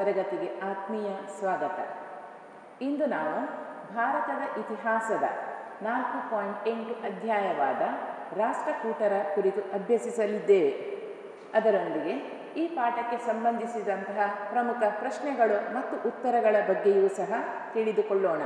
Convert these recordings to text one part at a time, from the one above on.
ತರಗತಿಗೆ ಆತ್ಮೀಯ ಸ್ವಾಗತ ಇಂದು ನಾವು ಭಾರತದ ಇತಿಹಾಸದ ನಾಲ್ಕು ಪಾಯಿಂಟ್ ಎಂಟು ಅಧ್ಯಾಯವಾದ ರಾಷ್ಟ್ರಕೂಟರ ಕುರಿತು ಅಭ್ಯಸಿಸಲಿದ್ದೇವೆ ಅದರೊಂದಿಗೆ ಈ ಪಾಠಕ್ಕೆ ಸಂಬಂಧಿಸಿದಂತಹ ಪ್ರಮುಖ ಪ್ರಶ್ನೆಗಳು ಮತ್ತು ಉತ್ತರಗಳ ಬಗ್ಗೆಯೂ ಸಹ ತಿಳಿದುಕೊಳ್ಳೋಣ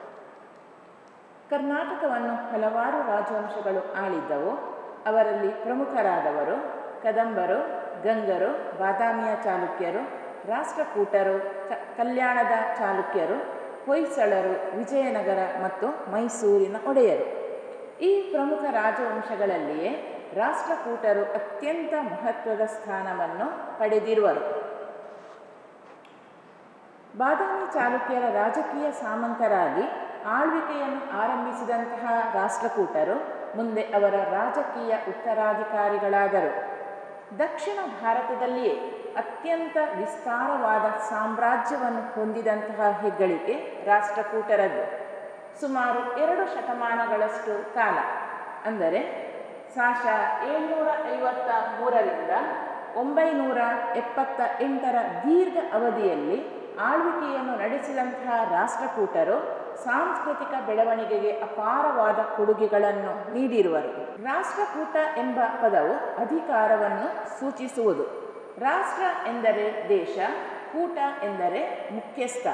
ಕರ್ನಾಟಕವನ್ನು ಹಲವಾರು ರಾಜವಂಶಗಳು ಆಳಿದ್ದವು ಅವರಲ್ಲಿ ಪ್ರಮುಖರಾದವರು ಕದಂಬರು ಗಂಗರು ಬಾದಾಮಿಯ ಚಾಲುಕ್ಯರು ರಾಷ್ಟ್ರಕೂಟರು ಚ ಕಲ್ಯಾಣದ ಚಾಲುಕ್ಯರು ಹೊಯ್ಸಳರು ವಿಜಯನಗರ ಮತ್ತು ಮೈಸೂರಿನ ಒಡೆಯರು ಈ ಪ್ರಮುಖ ರಾಜವಂಶಗಳಲ್ಲಿಯೇ ರಾಷ್ಟ್ರಕೂಟರು ಅತ್ಯಂತ ಮಹತ್ವದ ಸ್ಥಾನವನ್ನು ಪಡೆದಿರುವರು ಬಾದಾಮಿ ಚಾಲುಕ್ಯರ ರಾಜಕೀಯ ಸಾಮಂತರಾಗಿ ಆಳ್ವಿಕೆಯನ್ನು ಆರಂಭಿಸಿದಂತಹ ರಾಷ್ಟ್ರಕೂಟರು ಮುಂದೆ ಅವರ ರಾಜಕೀಯ ಉತ್ತರಾಧಿಕಾರಿಗಳಾದರು ದಕ್ಷಿಣ ಭಾರತದಲ್ಲಿಯೇ ಅತ್ಯಂತ ವಿಸ್ತಾರವಾದ ಸಾಮ್ರಾಜ್ಯವನ್ನು ಹೊಂದಿದಂತಹ ಹೆಗ್ಗಳಿಕೆ ರಾಷ್ಟ್ರಕೂಟರದ್ದು ಸುಮಾರು ಎರಡು ಶತಮಾನಗಳಷ್ಟು ಕಾಲ ಅಂದರೆ ಸಾಶ ಏಳ್ನೂರ ಐವತ್ತ ಮೂರರಿಂದ ಒಂಬೈನೂರ ಎಪ್ಪತ್ತ ಎಂಟರ ದೀರ್ಘ ಅವಧಿಯಲ್ಲಿ ಆಳ್ವಿಕೆಯನ್ನು ನಡೆಸಿದಂತಹ ರಾಷ್ಟ್ರಕೂಟರು ಸಾಂಸ್ಕೃತಿಕ ಬೆಳವಣಿಗೆಗೆ ಅಪಾರವಾದ ಕೊಡುಗೆಗಳನ್ನು ನೀಡಿರುವರು ರಾಷ್ಟ್ರಕೂಟ ಎಂಬ ಪದವು ಅಧಿಕಾರವನ್ನು ಸೂಚಿಸುವುದು ರಾಷ್ಟ್ರ ಎಂದರೆ ದೇಶ ಕೂಟ ಎಂದರೆ ಮುಖ್ಯಸ್ಥ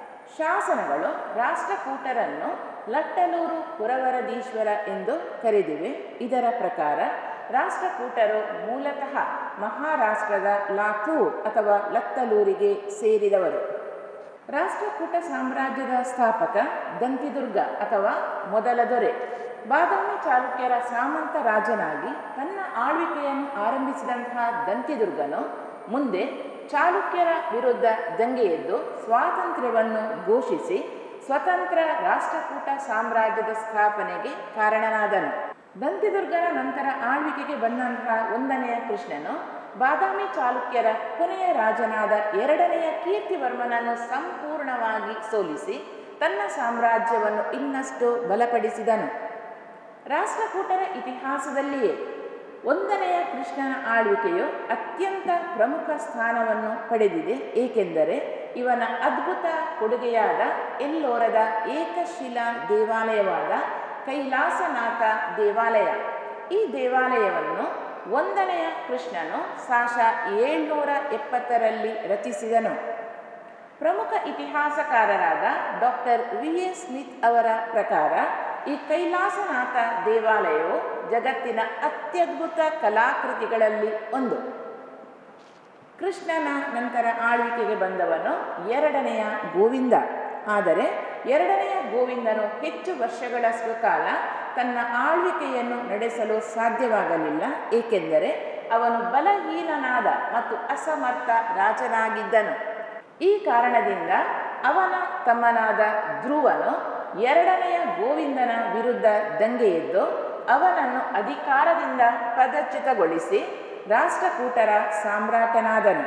ಶಾಸನಗಳು ರಾಷ್ಟ್ರಕೂಟರನ್ನು ಲಟ್ಟಲೂರು ಪುರವರದೀಶ್ವರ ಎಂದು ಕರೆದಿವೆ ಇದರ ಪ್ರಕಾರ ರಾಷ್ಟ್ರಕೂಟರು ಮೂಲತಃ ಮಹಾರಾಷ್ಟ್ರದ ಲಾತೂರ್ ಅಥವಾ ಲತ್ತಲೂರಿಗೆ ಸೇರಿದವರು ರಾಷ್ಟ್ರಕೂಟ ಸಾಮ್ರಾಜ್ಯದ ಸ್ಥಾಪಕ ದಂತಿದುರ್ಗ ಅಥವಾ ಮೊದಲ ದೊರೆ ಬಾದಾಮಿ ಚಾಲುಕ್ಯರ ಸಾಮಂತ ರಾಜನಾಗಿ ತನ್ನ ಆಳ್ವಿಕೆಯನ್ನು ಆರಂಭಿಸಿದಂತಹ ದಂತಿದುರ್ಗನು ಮುಂದೆ ಚಾಲುಕ್ಯರ ವಿರುದ್ಧ ದಂಗೆಯೆದ್ದು ಸ್ವಾತಂತ್ರ್ಯವನ್ನು ಘೋಷಿಸಿ ಸ್ವತಂತ್ರ ರಾಷ್ಟ್ರಕೂಟ ಸಾಮ್ರಾಜ್ಯದ ಸ್ಥಾಪನೆಗೆ ಕಾರಣನಾದನು ದಂತಿದುರ್ಗನ ನಂತರ ಆಳ್ವಿಕೆಗೆ ಬಂದಂತಹ ಒಂದನೆಯ ಕೃಷ್ಣನು ಬಾದಾಮಿ ಚಾಲುಕ್ಯರ ಕೊನೆಯ ರಾಜನಾದ ಎರಡನೆಯ ಕೀರ್ತಿವರ್ಮನನ್ನು ಸಂಪೂರ್ಣವಾಗಿ ಸೋಲಿಸಿ ತನ್ನ ಸಾಮ್ರಾಜ್ಯವನ್ನು ಇನ್ನಷ್ಟು ಬಲಪಡಿಸಿದನು ರಾಷ್ಟ್ರಕೂಟರ ಇತಿಹಾಸದಲ್ಲಿಯೇ ಒಂದನೆಯ ಕೃಷ್ಣನ ಆಳ್ವಿಕೆಯು ಅತ್ಯಂತ ಪ್ರಮುಖ ಸ್ಥಾನವನ್ನು ಪಡೆದಿದೆ ಏಕೆಂದರೆ ಇವನ ಅದ್ಭುತ ಕೊಡುಗೆಯಾದ ಎಲ್ಲೋರದ ಏಕಶಿಲಾ ದೇವಾಲಯವಾದ ಕೈಲಾಸನಾಥ ದೇವಾಲಯ ಈ ದೇವಾಲಯವನ್ನು ಒಂದನೆಯ ಕೃಷ್ಣನು ಸಾಶ ಏಳ್ನೂರ ಎಪ್ಪತ್ತರಲ್ಲಿ ರಚಿಸಿದನು ಪ್ರಮುಖ ಇತಿಹಾಸಕಾರರಾದ ಡಾಕ್ಟರ್ ವಿ ಎ ಸ್ಮಿತ್ ಅವರ ಪ್ರಕಾರ ಈ ಕೈಲಾಸನಾಥ ದೇವಾಲಯವು ಜಗತ್ತಿನ ಅತ್ಯದ್ಭುತ ಕಲಾಕೃತಿಗಳಲ್ಲಿ ಒಂದು ಕೃಷ್ಣನ ನಂತರ ಆಳ್ವಿಕೆಗೆ ಬಂದವನು ಎರಡನೆಯ ಗೋವಿಂದ ಆದರೆ ಎರಡನೆಯ ಗೋವಿಂದನು ಹೆಚ್ಚು ವರ್ಷಗಳಷ್ಟು ಕಾಲ ತನ್ನ ಆಳ್ವಿಕೆಯನ್ನು ನಡೆಸಲು ಸಾಧ್ಯವಾಗಲಿಲ್ಲ ಏಕೆಂದರೆ ಅವನು ಬಲಹೀನನಾದ ಮತ್ತು ಅಸಮರ್ಥ ರಾಜನಾಗಿದ್ದನು ಈ ಕಾರಣದಿಂದ ಅವನ ತಮ್ಮನಾದ ಧ್ರುವನು ಎರಡನೆಯ ಗೋವಿಂದನ ವಿರುದ್ಧ ದಂಗೆಯೆದ್ದು ಅವನನ್ನು ಅಧಿಕಾರದಿಂದ ಪದಚ್ಯುತಗೊಳಿಸಿ ರಾಷ್ಟ್ರಕೂಟರ ಸಾಮ್ರಾಟನಾದನು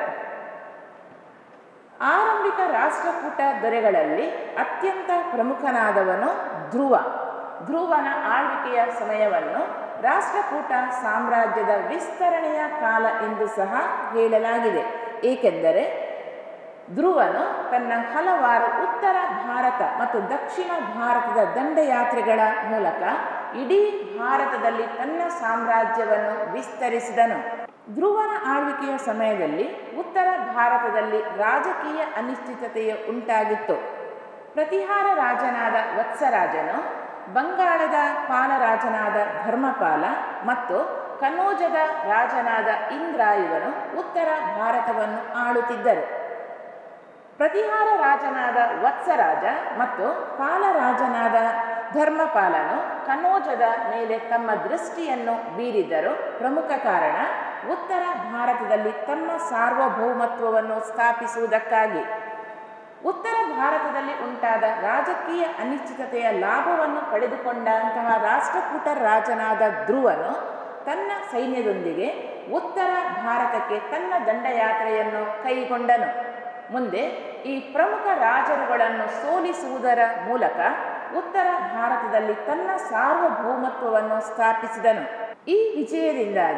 ಆರಂಭಿಕ ರಾಷ್ಟ್ರಕೂಟ ದೊರೆಗಳಲ್ಲಿ ಅತ್ಯಂತ ಪ್ರಮುಖನಾದವನು ಧ್ರುವ ಧ್ರುವನ ಆಳ್ವಿಕೆಯ ಸಮಯವನ್ನು ರಾಷ್ಟ್ರಕೂಟ ಸಾಮ್ರಾಜ್ಯದ ವಿಸ್ತರಣೆಯ ಕಾಲ ಎಂದು ಸಹ ಹೇಳಲಾಗಿದೆ ಏಕೆಂದರೆ ಧ್ರುವನು ತನ್ನ ಹಲವಾರು ಉತ್ತರ ಭಾರತ ಮತ್ತು ದಕ್ಷಿಣ ಭಾರತದ ದಂಡಯಾತ್ರೆಗಳ ಮೂಲಕ ಇಡೀ ಭಾರತದಲ್ಲಿ ತನ್ನ ಸಾಮ್ರಾಜ್ಯವನ್ನು ವಿಸ್ತರಿಸಿದನು ಧ್ರುವನ ಆಳ್ವಿಕೆಯ ಸಮಯದಲ್ಲಿ ಉತ್ತರ ಭಾರತದಲ್ಲಿ ರಾಜಕೀಯ ಅನಿಶ್ಚಿತತೆಯು ಉಂಟಾಗಿತ್ತು ಪ್ರತಿಹಾರ ರಾಜನಾದ ವತ್ಸರಾಜನು ಬಂಗಾಳದ ಪಾಲರಾಜನಾದ ಧರ್ಮಪಾಲ ಮತ್ತು ಕನೋಜದ ರಾಜನಾದ ಇಂದ್ರಾಯುವನು ಉತ್ತರ ಭಾರತವನ್ನು ಆಳುತ್ತಿದ್ದರು ಪ್ರತಿಹಾರ ರಾಜನಾದ ವತ್ಸರಾಜ ಮತ್ತು ಪಾಲರಾಜನಾದ ಧರ್ಮಪಾಲನು ಕನೋಜದ ಮೇಲೆ ತಮ್ಮ ದೃಷ್ಟಿಯನ್ನು ಬೀರಿದ್ದರು ಪ್ರಮುಖ ಕಾರಣ ಉತ್ತರ ಭಾರತದಲ್ಲಿ ತಮ್ಮ ಸಾರ್ವಭೌಮತ್ವವನ್ನು ಸ್ಥಾಪಿಸುವುದಕ್ಕಾಗಿ ಉತ್ತರ ಭಾರತದಲ್ಲಿ ಉಂಟಾದ ರಾಜಕೀಯ ಅನಿಶ್ಚಿತತೆಯ ಲಾಭವನ್ನು ಪಡೆದುಕೊಂಡಂತಹ ರಾಷ್ಟ್ರಕೂಟ ರಾಜನಾದ ಧ್ರುವನು ತನ್ನ ಸೈನ್ಯದೊಂದಿಗೆ ಉತ್ತರ ಭಾರತಕ್ಕೆ ತನ್ನ ದಂಡಯಾತ್ರೆಯನ್ನು ಕೈಗೊಂಡನು ಮುಂದೆ ಈ ಪ್ರಮುಖ ರಾಜರುಗಳನ್ನು ಸೋಲಿಸುವುದರ ಮೂಲಕ ಉತ್ತರ ಭಾರತದಲ್ಲಿ ತನ್ನ ಸಾರ್ವಭೌಮತ್ವವನ್ನು ಸ್ಥಾಪಿಸಿದನು ಈ ವಿಜಯದಿಂದಾಗಿ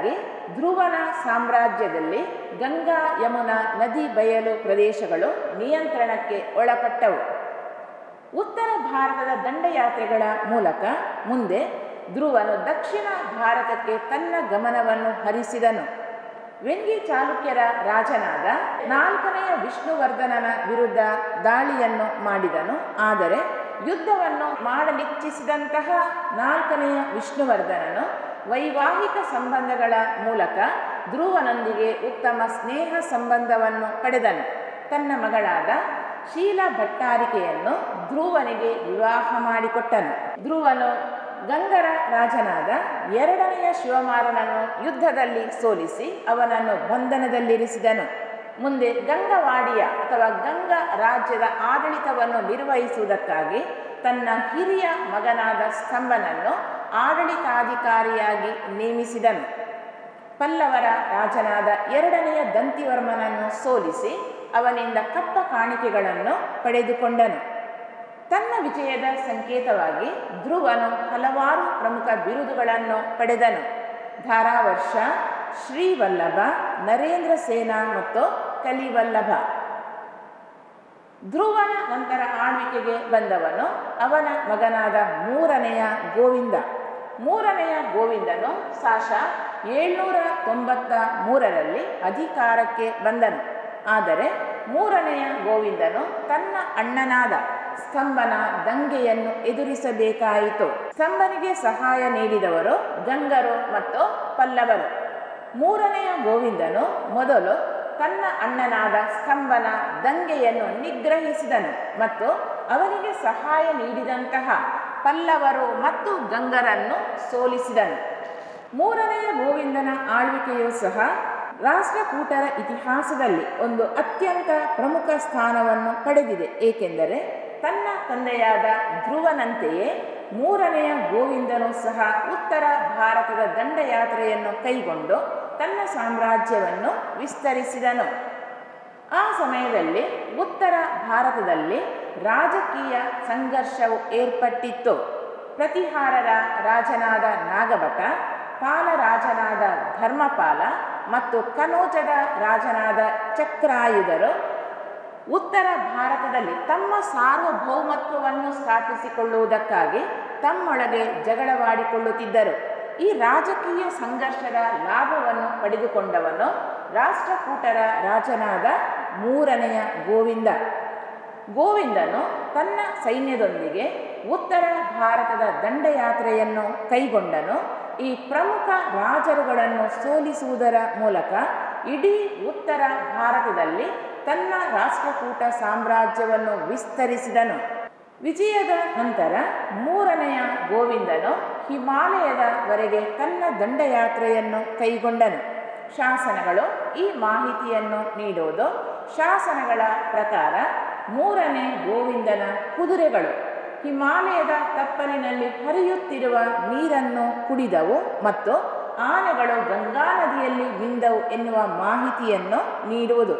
ಧ್ರುವನ ಸಾಮ್ರಾಜ್ಯದಲ್ಲಿ ಗಂಗಾ ಯಮುನಾ ನದಿ ಬಯಲು ಪ್ರದೇಶಗಳು ನಿಯಂತ್ರಣಕ್ಕೆ ಒಳಪಟ್ಟವು ಉತ್ತರ ಭಾರತದ ದಂಡಯಾತ್ರೆಗಳ ಮೂಲಕ ಮುಂದೆ ಧ್ರುವನು ದಕ್ಷಿಣ ಭಾರತಕ್ಕೆ ತನ್ನ ಗಮನವನ್ನು ಹರಿಸಿದನು ವೆಂಗಿ ಚಾಲುಕ್ಯರ ರಾಜನಾದ ನಾಲ್ಕನೆಯ ವಿಷ್ಣುವರ್ಧನನ ವಿರುದ್ಧ ದಾಳಿಯನ್ನು ಮಾಡಿದನು ಆದರೆ ಯುದ್ಧವನ್ನು ಮಾಡಲಿಚ್ಛಿಸಿದಂತಹ ನಾಲ್ಕನೆಯ ವಿಷ್ಣುವರ್ಧನನು ವೈವಾಹಿಕ ಸಂಬಂಧಗಳ ಮೂಲಕ ಧ್ರುವನೊಂದಿಗೆ ಉತ್ತಮ ಸ್ನೇಹ ಸಂಬಂಧವನ್ನು ಪಡೆದನು ತನ್ನ ಮಗಳಾದ ಶೀಲ ಭಟ್ಟಾರಿಕೆಯನ್ನು ಧ್ರುವನಿಗೆ ವಿವಾಹ ಮಾಡಿಕೊಟ್ಟನು ಧ್ರುವನು ಗಂಗರ ರಾಜನಾದ ಎರಡನೆಯ ಶಿವಮಾರನನ್ನು ಯುದ್ಧದಲ್ಲಿ ಸೋಲಿಸಿ ಅವನನ್ನು ಬಂಧನದಲ್ಲಿರಿಸಿದನು ಮುಂದೆ ಗಂಗವಾಡಿಯ ಅಥವಾ ಗಂಗ ರಾಜ್ಯದ ಆಡಳಿತವನ್ನು ನಿರ್ವಹಿಸುವುದಕ್ಕಾಗಿ ತನ್ನ ಹಿರಿಯ ಮಗನಾದ ಸ್ತಂಭನನ್ನು ಆಡಳಿತಾಧಿಕಾರಿಯಾಗಿ ನೇಮಿಸಿದನು ಪಲ್ಲವರ ರಾಜನಾದ ಎರಡನೆಯ ದಂತಿವರ್ಮನನ್ನು ಸೋಲಿಸಿ ಅವನಿಂದ ಕಪ್ಪ ಕಾಣಿಕೆಗಳನ್ನು ಪಡೆದುಕೊಂಡನು ತನ್ನ ವಿಜಯದ ಸಂಕೇತವಾಗಿ ಧ್ರುವನು ಹಲವಾರು ಪ್ರಮುಖ ಬಿರುದುಗಳನ್ನು ಪಡೆದನು ಧಾರಾವರ್ಷ ಶ್ರೀವಲ್ಲಭ ನರೇಂದ್ರ ಸೇನಾ ಮತ್ತು ಕಲಿವಲ್ಲಭ ಧ್ರುವನ ನಂತರ ಆಳ್ವಿಕೆಗೆ ಬಂದವನು ಅವನ ಮಗನಾದ ಮೂರನೆಯ ಗೋವಿಂದ ಮೂರನೆಯ ಗೋವಿಂದನು ಸಾಶ ಏಳ್ನೂರ ತೊಂಬತ್ತ ಮೂರರಲ್ಲಿ ಅಧಿಕಾರಕ್ಕೆ ಬಂದನು ಆದರೆ ಮೂರನೆಯ ಗೋವಿಂದನು ತನ್ನ ಅಣ್ಣನಾದ ಸ್ತಂಭನ ದಂಗೆಯನ್ನು ಎದುರಿಸಬೇಕಾಯಿತು ಸ್ತಂಭನಿಗೆ ಸಹಾಯ ನೀಡಿದವರು ಗಂಗರು ಮತ್ತು ಪಲ್ಲವರು ಮೂರನೆಯ ಗೋವಿಂದನು ಮೊದಲು ತನ್ನ ಅಣ್ಣನಾದ ಸ್ತಂಭನ ದಂಗೆಯನ್ನು ನಿಗ್ರಹಿಸಿದನು ಮತ್ತು ಅವನಿಗೆ ಸಹಾಯ ನೀಡಿದಂತಹ ಪಲ್ಲವರು ಮತ್ತು ಗಂಗರನ್ನು ಸೋಲಿಸಿದನು ಮೂರನೆಯ ಗೋವಿಂದನ ಆಳ್ವಿಕೆಯೂ ಸಹ ರಾಷ್ಟ್ರಕೂಟರ ಇತಿಹಾಸದಲ್ಲಿ ಒಂದು ಅತ್ಯಂತ ಪ್ರಮುಖ ಸ್ಥಾನವನ್ನು ಪಡೆದಿದೆ ಏಕೆಂದರೆ ತನ್ನ ತಂದೆಯಾದ ಧ್ರುವನಂತೆಯೇ ಮೂರನೆಯ ಗೋವಿಂದನು ಸಹ ಉತ್ತರ ಭಾರತದ ದಂಡಯಾತ್ರೆಯನ್ನು ಕೈಗೊಂಡು ತನ್ನ ಸಾಮ್ರಾಜ್ಯವನ್ನು ವಿಸ್ತರಿಸಿದನು ಆ ಸಮಯದಲ್ಲಿ ಉತ್ತರ ಭಾರತದಲ್ಲಿ ರಾಜಕೀಯ ಸಂಘರ್ಷವು ಏರ್ಪಟ್ಟಿತ್ತು ಪ್ರತಿಹಾರರ ರಾಜನಾದ ನಾಗಭಟ ಪಾಲರಾಜನಾದ ಧರ್ಮಪಾಲ ಮತ್ತು ಕನೋಜದ ರಾಜನಾದ ಚಕ್ರಾಯುಧರು ಉತ್ತರ ಭಾರತದಲ್ಲಿ ತಮ್ಮ ಸಾರ್ವಭೌಮತ್ವವನ್ನು ಸ್ಥಾಪಿಸಿಕೊಳ್ಳುವುದಕ್ಕಾಗಿ ತಮ್ಮೊಳಗೆ ಜಗಳವಾಡಿಕೊಳ್ಳುತ್ತಿದ್ದರು ಈ ರಾಜಕೀಯ ಸಂಘರ್ಷದ ಲಾಭವನ್ನು ಪಡೆದುಕೊಂಡವನು ರಾಷ್ಟ್ರಕೂಟರ ರಾಜನಾದ ಮೂರನೆಯ ಗೋವಿಂದ ಗೋವಿಂದನು ತನ್ನ ಸೈನ್ಯದೊಂದಿಗೆ ಉತ್ತರ ಭಾರತದ ದಂಡಯಾತ್ರೆಯನ್ನು ಕೈಗೊಂಡನು ಈ ಪ್ರಮುಖ ರಾಜರುಗಳನ್ನು ಸೋಲಿಸುವುದರ ಮೂಲಕ ಇಡೀ ಉತ್ತರ ಭಾರತದಲ್ಲಿ ತನ್ನ ರಾಷ್ಟ್ರಕೂಟ ಸಾಮ್ರಾಜ್ಯವನ್ನು ವಿಸ್ತರಿಸಿದನು ವಿಜಯದ ನಂತರ ಮೂರನೆಯ ಗೋವಿಂದನು ಹಿಮಾಲಯದವರೆಗೆ ತನ್ನ ದಂಡಯಾತ್ರೆಯನ್ನು ಕೈಗೊಂಡನು ಶಾಸನಗಳು ಈ ಮಾಹಿತಿಯನ್ನು ನೀಡುವುದು ಶಾಸನಗಳ ಪ್ರಕಾರ ಮೂರನೇ ಗೋವಿಂದನ ಕುದುರೆಗಳು ಹಿಮಾಲಯದ ತಪ್ಪಲಿನಲ್ಲಿ ಹರಿಯುತ್ತಿರುವ ನೀರನ್ನು ಕುಡಿದವು ಮತ್ತು ಆನೆಗಳು ಗಂಗಾ ನದಿಯಲ್ಲಿ ಮಿಂದವು ಎನ್ನುವ ಮಾಹಿತಿಯನ್ನು ನೀಡುವುದು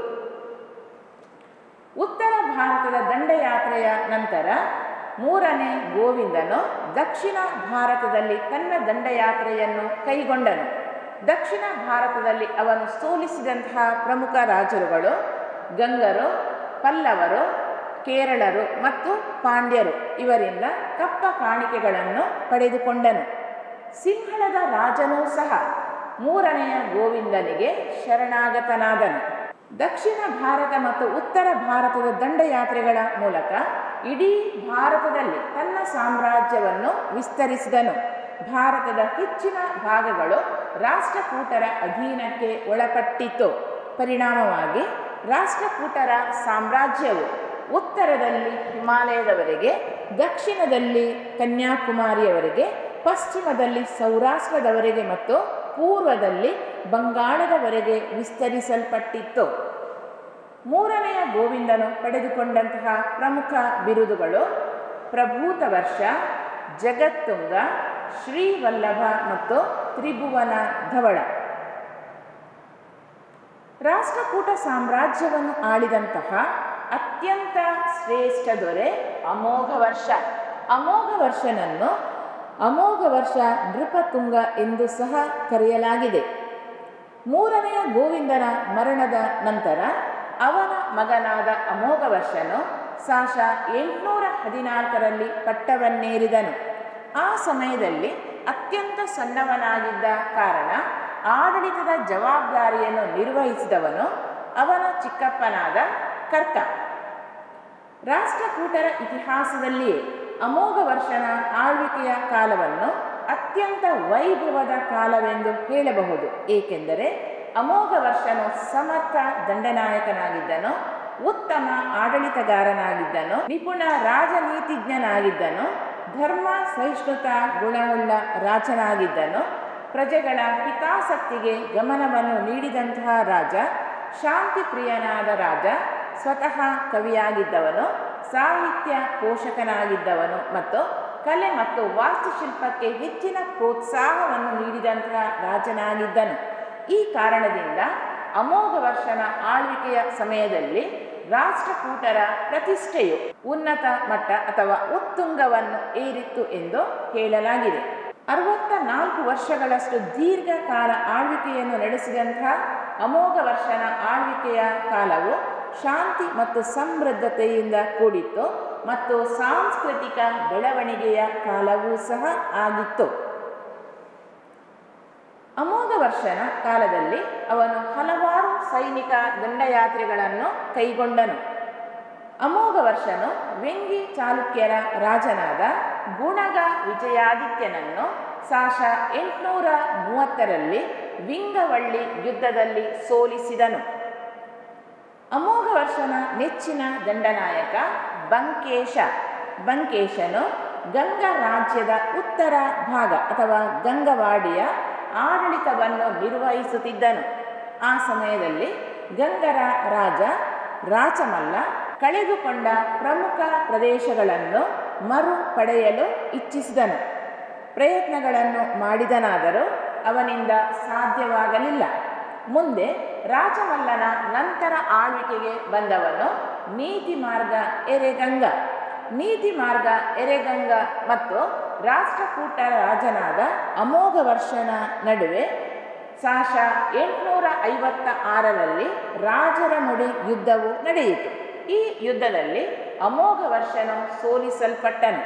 ಉತ್ತರ ಭಾರತದ ದಂಡಯಾತ್ರೆಯ ನಂತರ ಮೂರನೇ ಗೋವಿಂದನು ದಕ್ಷಿಣ ಭಾರತದಲ್ಲಿ ತನ್ನ ದಂಡಯಾತ್ರೆಯನ್ನು ಕೈಗೊಂಡನು ದಕ್ಷಿಣ ಭಾರತದಲ್ಲಿ ಅವನು ಸೋಲಿಸಿದಂತಹ ಪ್ರಮುಖ ರಾಜರುಗಳು ಗಂಗರು ಪಲ್ಲವರು ಕೇರಳರು ಮತ್ತು ಪಾಂಡ್ಯರು ಇವರಿಂದ ಕಪ್ಪ ಕಾಣಿಕೆಗಳನ್ನು ಪಡೆದುಕೊಂಡನು ಸಿಂಹಳದ ರಾಜನೂ ಸಹ ಮೂರನೆಯ ಗೋವಿಂದನಿಗೆ ಶರಣಾಗತನಾದನು ದಕ್ಷಿಣ ಭಾರತ ಮತ್ತು ಉತ್ತರ ಭಾರತದ ದಂಡಯಾತ್ರೆಗಳ ಮೂಲಕ ಇಡೀ ಭಾರತದಲ್ಲಿ ತನ್ನ ಸಾಮ್ರಾಜ್ಯವನ್ನು ವಿಸ್ತರಿಸಿದನು ಭಾರತದ ಹೆಚ್ಚಿನ ಭಾಗಗಳು ರಾಷ್ಟ್ರಕೂಟರ ಅಧೀನಕ್ಕೆ ಒಳಪಟ್ಟಿತ್ತು ಪರಿಣಾಮವಾಗಿ ರಾಷ್ಟ್ರಕೂಟರ ಸಾಮ್ರಾಜ್ಯವು ಉತ್ತರದಲ್ಲಿ ಹಿಮಾಲಯದವರೆಗೆ ದಕ್ಷಿಣದಲ್ಲಿ ಕನ್ಯಾಕುಮಾರಿಯವರೆಗೆ ಪಶ್ಚಿಮದಲ್ಲಿ ಸೌರಾಷ್ಟ್ರದವರೆಗೆ ಮತ್ತು ಪೂರ್ವದಲ್ಲಿ ಬಂಗಾಳದವರೆಗೆ ವಿಸ್ತರಿಸಲ್ಪಟ್ಟಿತ್ತು ಮೂರನೆಯ ಗೋವಿಂದನು ಪಡೆದುಕೊಂಡಂತಹ ಪ್ರಮುಖ ಬಿರುದುಗಳು ಪ್ರಭೂತ ವರ್ಷ ಜಗತ್ತುಂಗ ಶ್ರೀವಲ್ಲಭ ಮತ್ತು ತ್ರಿಭುವನ ಧವಳ ರಾಷ್ಟ್ರಕೂಟ ಸಾಮ್ರಾಜ್ಯವನ್ನು ಆಳಿದಂತಹ ಅತ್ಯಂತ ಶ್ರೇಷ್ಠ ದೊರೆ ಅಮೋಘ ವರ್ಷ ಅಮೋಘ ವರ್ಷನನ್ನು ಅಮೋಘ ವರ್ಷ ನೃಪತುಂಗ ಎಂದು ಸಹ ಕರೆಯಲಾಗಿದೆ ಮೂರನೆಯ ಗೋವಿಂದನ ಮರಣದ ನಂತರ ಅವನ ಮಗನಾದ ಅಮೋಘವರ್ಷನು ಸಾಶ ಎಂಟುನೂರ ಹದಿನಾಲ್ಕರಲ್ಲಿ ಪಟ್ಟವನ್ನೇರಿದನು ಆ ಸಮಯದಲ್ಲಿ ಅತ್ಯಂತ ಸಣ್ಣವನಾಗಿದ್ದ ಕಾರಣ ಆಡಳಿತದ ಜವಾಬ್ದಾರಿಯನ್ನು ನಿರ್ವಹಿಸಿದವನು ಅವನ ಚಿಕ್ಕಪ್ಪನಾದ ಕರ್ಕ ರಾಷ್ಟ್ರಕೂಟರ ಇತಿಹಾಸದಲ್ಲಿಯೇ ಅಮೋಘ ವರ್ಷನ ಆಳ್ವಿಕೆಯ ಕಾಲವನ್ನು ಅತ್ಯಂತ ವೈಭವದ ಕಾಲವೆಂದು ಹೇಳಬಹುದು ಏಕೆಂದರೆ ಅಮೋಘ ವರ್ಷನು ಸಮರ್ಥ ದಂಡನಾಯಕನಾಗಿದ್ದನು ಉತ್ತಮ ಆಡಳಿತಗಾರನಾಗಿದ್ದನು ನಿಪುಣ ರಾಜನೀತಿಜ್ಞನಾಗಿದ್ದನು ಧರ್ಮ ಸಹಿಷ್ಣುತ ಗುಣವುಳ್ಳ ರಾಜನಾಗಿದ್ದನು ಪ್ರಜೆಗಳ ಹಿತಾಸಕ್ತಿಗೆ ಗಮನವನ್ನು ನೀಡಿದಂತಹ ರಾಜ ಶಾಂತಿ ಪ್ರಿಯನಾದ ರಾಜ ಸ್ವತಃ ಕವಿಯಾಗಿದ್ದವನು ಸಾಹಿತ್ಯ ಪೋಷಕನಾಗಿದ್ದವನು ಮತ್ತು ಕಲೆ ಮತ್ತು ವಾಸ್ತುಶಿಲ್ಪಕ್ಕೆ ಹೆಚ್ಚಿನ ಪ್ರೋತ್ಸಾಹವನ್ನು ನೀಡಿದಂತಹ ರಾಜನಾಗಿದ್ದನು ಈ ಕಾರಣದಿಂದ ಅಮೋಘ ವರ್ಷನ ಆಳ್ವಿಕೆಯ ಸಮಯದಲ್ಲಿ ರಾಷ್ಟ್ರಕೂಟರ ಪ್ರತಿಷ್ಠೆಯು ಉನ್ನತ ಮಟ್ಟ ಅಥವಾ ಉತ್ತುಂಗವನ್ನು ಏರಿತ್ತು ಎಂದು ಹೇಳಲಾಗಿದೆ ಅರವತ್ತ ನಾಲ್ಕು ವರ್ಷಗಳಷ್ಟು ದೀರ್ಘಕಾಲ ಆಳ್ವಿಕೆಯನ್ನು ನಡೆಸಿದಂತಹ ಅಮೋಘ ವರ್ಷನ ಆಳ್ವಿಕೆಯ ಕಾಲವು ಶಾಂತಿ ಮತ್ತು ಸಮೃದ್ಧತೆಯಿಂದ ಕೂಡಿತ್ತು ಮತ್ತು ಸಾಂಸ್ಕೃತಿಕ ಬೆಳವಣಿಗೆಯ ಕಾಲವೂ ಸಹ ಆಗಿತ್ತು ಅಮೋಘ ವರ್ಷನ ಕಾಲದಲ್ಲಿ ಅವನು ಹಲವಾರು ಸೈನಿಕ ದಂಡಯಾತ್ರೆಗಳನ್ನು ಕೈಗೊಂಡನು ಅಮೋಘ ವರ್ಷನು ವೆಂಗಿ ಚಾಲುಕ್ಯರ ರಾಜನಾದ ಗುಣಗ ವಿಜಯಾದಿತ್ಯನನ್ನು ಸಾಶ ಎಂಟುನೂರ ಮೂವತ್ತರಲ್ಲಿ ವಿಂಗವಳ್ಳಿ ಯುದ್ಧದಲ್ಲಿ ಸೋಲಿಸಿದನು ಅಮೋಘ ವರ್ಷನ ನೆಚ್ಚಿನ ದಂಡನಾಯಕ ಬಂಕೇಶ ಬಂಕೇಶನು ಗಂಗ ರಾಜ್ಯದ ಉತ್ತರ ಭಾಗ ಅಥವಾ ಗಂಗವಾಡಿಯ ಆಡಳಿತವನ್ನು ನಿರ್ವಹಿಸುತ್ತಿದ್ದನು ಆ ಸಮಯದಲ್ಲಿ ಗಂಗರ ರಾಜ ರಾಚಮಲ್ಲ ಕಳೆದುಕೊಂಡ ಪ್ರಮುಖ ಪ್ರದೇಶಗಳನ್ನು ಮರು ಪಡೆಯಲು ಇಚ್ಛಿಸಿದನು ಪ್ರಯತ್ನಗಳನ್ನು ಮಾಡಿದನಾದರೂ ಅವನಿಂದ ಸಾಧ್ಯವಾಗಲಿಲ್ಲ ಮುಂದೆ ರಾಜಮಲ್ಲನ ನಂತರ ಆಳ್ವಿಕೆಗೆ ಬಂದವನು ನೀತಿ ಮಾರ್ಗ ಎರೆಗಂಗ ನೀತಿ ಮಾರ್ಗ ಎರೆಗಂಗ ಮತ್ತು ರಾಷ್ಟ್ರಕೂಟ ರಾಜನಾದ ಅಮೋಘ ವರ್ಷನ ನಡುವೆ ಸಾಶ ಎಂಟುನೂರ ಐವತ್ತ ಆರರಲ್ಲಿ ರಾಜರ ಮುಡಿ ಯುದ್ಧವು ನಡೆಯಿತು ಈ ಯುದ್ಧದಲ್ಲಿ ಅಮೋಘ ವರ್ಷನು ಸೋಲಿಸಲ್ಪಟ್ಟನು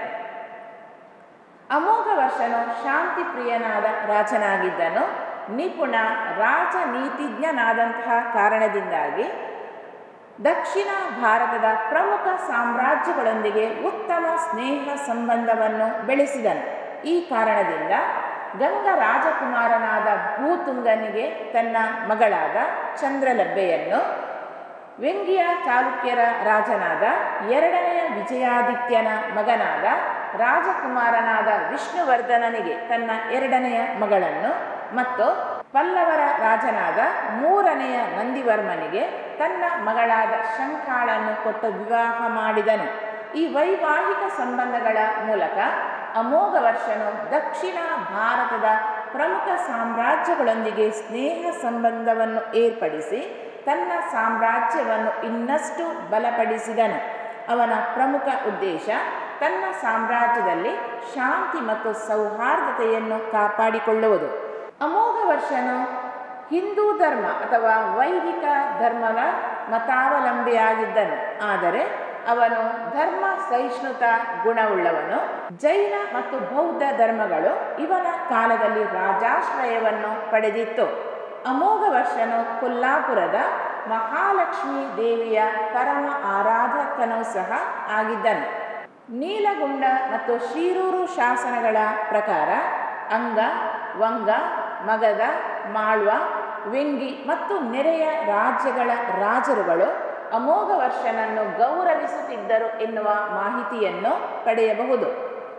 ಅಮೋಘ ವರ್ಷನು ಶಾಂತಿ ಪ್ರಿಯನಾದ ರಾಜನಾಗಿದ್ದನು ನಿಪುಣ ರಾಜನೀತಿಜ್ಞನಾದಂತಹ ಕಾರಣದಿಂದಾಗಿ ದಕ್ಷಿಣ ಭಾರತದ ಪ್ರಮುಖ ಸಾಮ್ರಾಜ್ಯಗಳೊಂದಿಗೆ ಉತ್ತಮ ಸ್ನೇಹ ಸಂಬಂಧವನ್ನು ಬೆಳೆಸಿದನು ಈ ಕಾರಣದಿಂದ ಗಂಗ ರಾಜಕುಮಾರನಾದ ಭೂತುಂಗನಿಗೆ ತನ್ನ ಮಗಳಾದ ಚಂದ್ರಲಬ್ಬೆಯನ್ನು ವ್ಯಂಗ್ಯ ಚಾಲುಕ್ಯರ ರಾಜನಾದ ಎರಡನೆಯ ವಿಜಯಾದಿತ್ಯನ ಮಗನಾದ ರಾಜಕುಮಾರನಾದ ವಿಷ್ಣುವರ್ಧನನಿಗೆ ತನ್ನ ಎರಡನೆಯ ಮಗಳನ್ನು ಮತ್ತು ಪಲ್ಲವರ ರಾಜನಾದ ಮೂರನೆಯ ನಂದಿವರ್ಮನಿಗೆ ತನ್ನ ಮಗಳಾದ ಶಂಖಾಳನ್ನು ಕೊಟ್ಟು ವಿವಾಹ ಮಾಡಿದನು ಈ ವೈವಾಹಿಕ ಸಂಬಂಧಗಳ ಮೂಲಕ ಅಮೋಘ ವರ್ಷನು ದಕ್ಷಿಣ ಭಾರತದ ಪ್ರಮುಖ ಸಾಮ್ರಾಜ್ಯಗಳೊಂದಿಗೆ ಸ್ನೇಹ ಸಂಬಂಧವನ್ನು ಏರ್ಪಡಿಸಿ ತನ್ನ ಸಾಮ್ರಾಜ್ಯವನ್ನು ಇನ್ನಷ್ಟು ಬಲಪಡಿಸಿದನು ಅವನ ಪ್ರಮುಖ ಉದ್ದೇಶ ತನ್ನ ಸಾಮ್ರಾಜ್ಯದಲ್ಲಿ ಶಾಂತಿ ಮತ್ತು ಸೌಹಾರ್ದತೆಯನ್ನು ಕಾಪಾಡಿಕೊಳ್ಳುವುದು ಅಮೋಘ ವರ್ಷನು ಹಿಂದೂ ಧರ್ಮ ಅಥವಾ ವೈದಿಕ ಧರ್ಮದ ಮತಾವಲಂಬಿಯಾಗಿದ್ದನು ಆದರೆ ಅವನು ಧರ್ಮ ಸಹಿಷ್ಣುತ ಗುಣವುಳ್ಳವನು ಜೈನ ಮತ್ತು ಬೌದ್ಧ ಧರ್ಮಗಳು ಇವನ ಕಾಲದಲ್ಲಿ ರಾಜಾಶ್ರಯವನ್ನು ಪಡೆದಿತ್ತು ಅಮೋಘ ವರ್ಷನು ಕೊಲ್ಲಾಪುರದ ಮಹಾಲಕ್ಷ್ಮೀ ದೇವಿಯ ಪರಮ ಆರಾಧಕನೂ ಸಹ ಆಗಿದ್ದನು ನೀಲಗುಂಡ ಮತ್ತು ಶೀರೂರು ಶಾಸನಗಳ ಪ್ರಕಾರ ಅಂಗ ವಂಗ ಮಗಧ ಮಾಳ್ವ ವೆಂಗಿ ಮತ್ತು ನೆರೆಯ ರಾಜ್ಯಗಳ ರಾಜರುಗಳು ಅಮೋಘ ವರ್ಷನನ್ನು ಗೌರವಿಸುತ್ತಿದ್ದರು ಎನ್ನುವ ಮಾಹಿತಿಯನ್ನು ಪಡೆಯಬಹುದು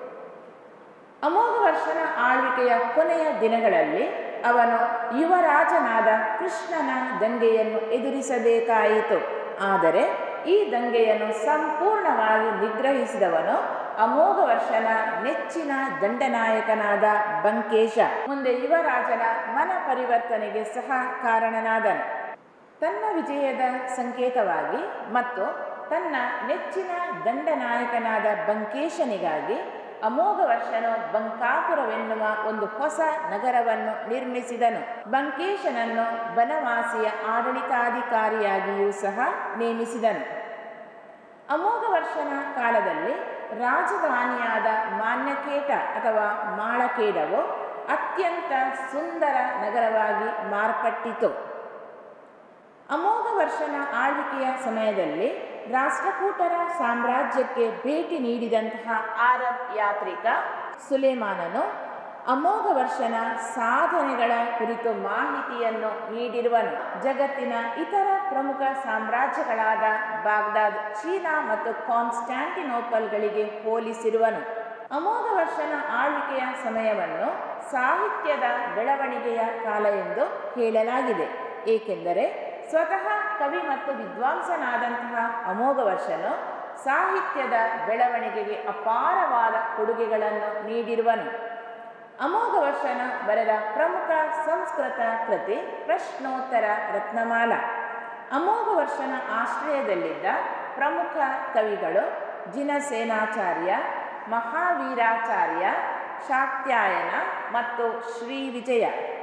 ಅಮೋಘ ವರ್ಷನ ಆಳ್ವಿಕೆಯ ಕೊನೆಯ ದಿನಗಳಲ್ಲಿ ಅವನು ಯುವರಾಜನಾದ ಕೃಷ್ಣನ ದಂಗೆಯನ್ನು ಎದುರಿಸಬೇಕಾಯಿತು ಆದರೆ ಈ ದಂಗೆಯನ್ನು ಸಂಪೂರ್ಣವಾಗಿ ನಿಗ್ರಹಿಸಿದವನು ಅಮೋಘ ವರ್ಷನ ನೆಚ್ಚಿನ ದಂಡನಾಯಕನಾದ ಬಂಕೇಶ ಮುಂದೆ ಯುವರಾಜನ ಮನ ಪರಿವರ್ತನೆಗೆ ಸಹ ಕಾರಣನಾದನು ತನ್ನ ವಿಜಯದ ಸಂಕೇತವಾಗಿ ಮತ್ತು ತನ್ನ ನೆಚ್ಚಿನ ದಂಡನಾಯಕನಾದ ಬಂಕೇಶನಿಗಾಗಿ ಅಮೋಘ ವರ್ಷನು ಬಂಕಾಪುರವೆನ್ನುವ ಒಂದು ಹೊಸ ನಗರವನ್ನು ನಿರ್ಮಿಸಿದನು ಬಂಕೇಶನನ್ನು ಬನವಾಸಿಯ ಆಡಳಿತಾಧಿಕಾರಿಯಾಗಿಯೂ ಸಹ ನೇಮಿಸಿದನು ಅಮೋಘ ವರ್ಷನ ಕಾಲದಲ್ಲಿ ರಾಜಧಾನಿಯಾದ ಮಾನ್ಯಕೇಟ ಅಥವಾ ಮಾಳಕೇಡವು ಅತ್ಯಂತ ಸುಂದರ ನಗರವಾಗಿ ಮಾರ್ಪಟ್ಟಿತು ಅಮೋಘ ವರ್ಷನ ಆಳ್ವಿಕೆಯ ಸಮಯದಲ್ಲಿ ರಾಷ್ಟ್ರಕೂಟರ ಸಾಮ್ರಾಜ್ಯಕ್ಕೆ ಭೇಟಿ ನೀಡಿದಂತಹ ಆರಬ್ ಯಾತ್ರಿಕ ಸುಲೇಮಾನನು ಅಮೋಘ ವರ್ಷನ ಸಾಧನೆಗಳ ಕುರಿತು ಮಾಹಿತಿಯನ್ನು ನೀಡಿರುವನು ಜಗತ್ತಿನ ಇತರ ಪ್ರಮುಖ ಸಾಮ್ರಾಜ್ಯಗಳಾದ ಬಾಗ್ದಾದ್ ಚೀನಾ ಮತ್ತು ಕಾನ್ಸ್ಟ್ಯಾಂಟಿನೋಪಲ್ಗಳಿಗೆ ಹೋಲಿಸಿರುವನು ಅಮೋಘ ವರ್ಷನ ಆಳ್ವಿಕೆಯ ಸಮಯವನ್ನು ಸಾಹಿತ್ಯದ ಬೆಳವಣಿಗೆಯ ಕಾಲ ಎಂದು ಹೇಳಲಾಗಿದೆ ಏಕೆಂದರೆ ಸ್ವತಃ ಕವಿ ಮತ್ತು ವಿದ್ವಾಂಸನಾದಂತಹ ಅಮೋಘ ವರ್ಷನು ಸಾಹಿತ್ಯದ ಬೆಳವಣಿಗೆಗೆ ಅಪಾರವಾದ ಕೊಡುಗೆಗಳನ್ನು ನೀಡಿರುವನು ಅಮೋಘ ವರ್ಷನ ಬರೆದ ಪ್ರಮುಖ ಸಂಸ್ಕೃತ ಕೃತಿ ಪ್ರಶ್ನೋತ್ತರ ರತ್ನಮಾಲ ಅಮೋಘ ವರ್ಷನ ಆಶ್ರಯದಲ್ಲಿದ್ದ ಪ್ರಮುಖ ಕವಿಗಳು ಜಿನಸೇನಾಚಾರ್ಯ ಮಹಾವೀರಾಚಾರ್ಯ ಶಾಕ್ತ್ಯಾಯನ ಮತ್ತು ಶ್ರೀ ವಿಜಯ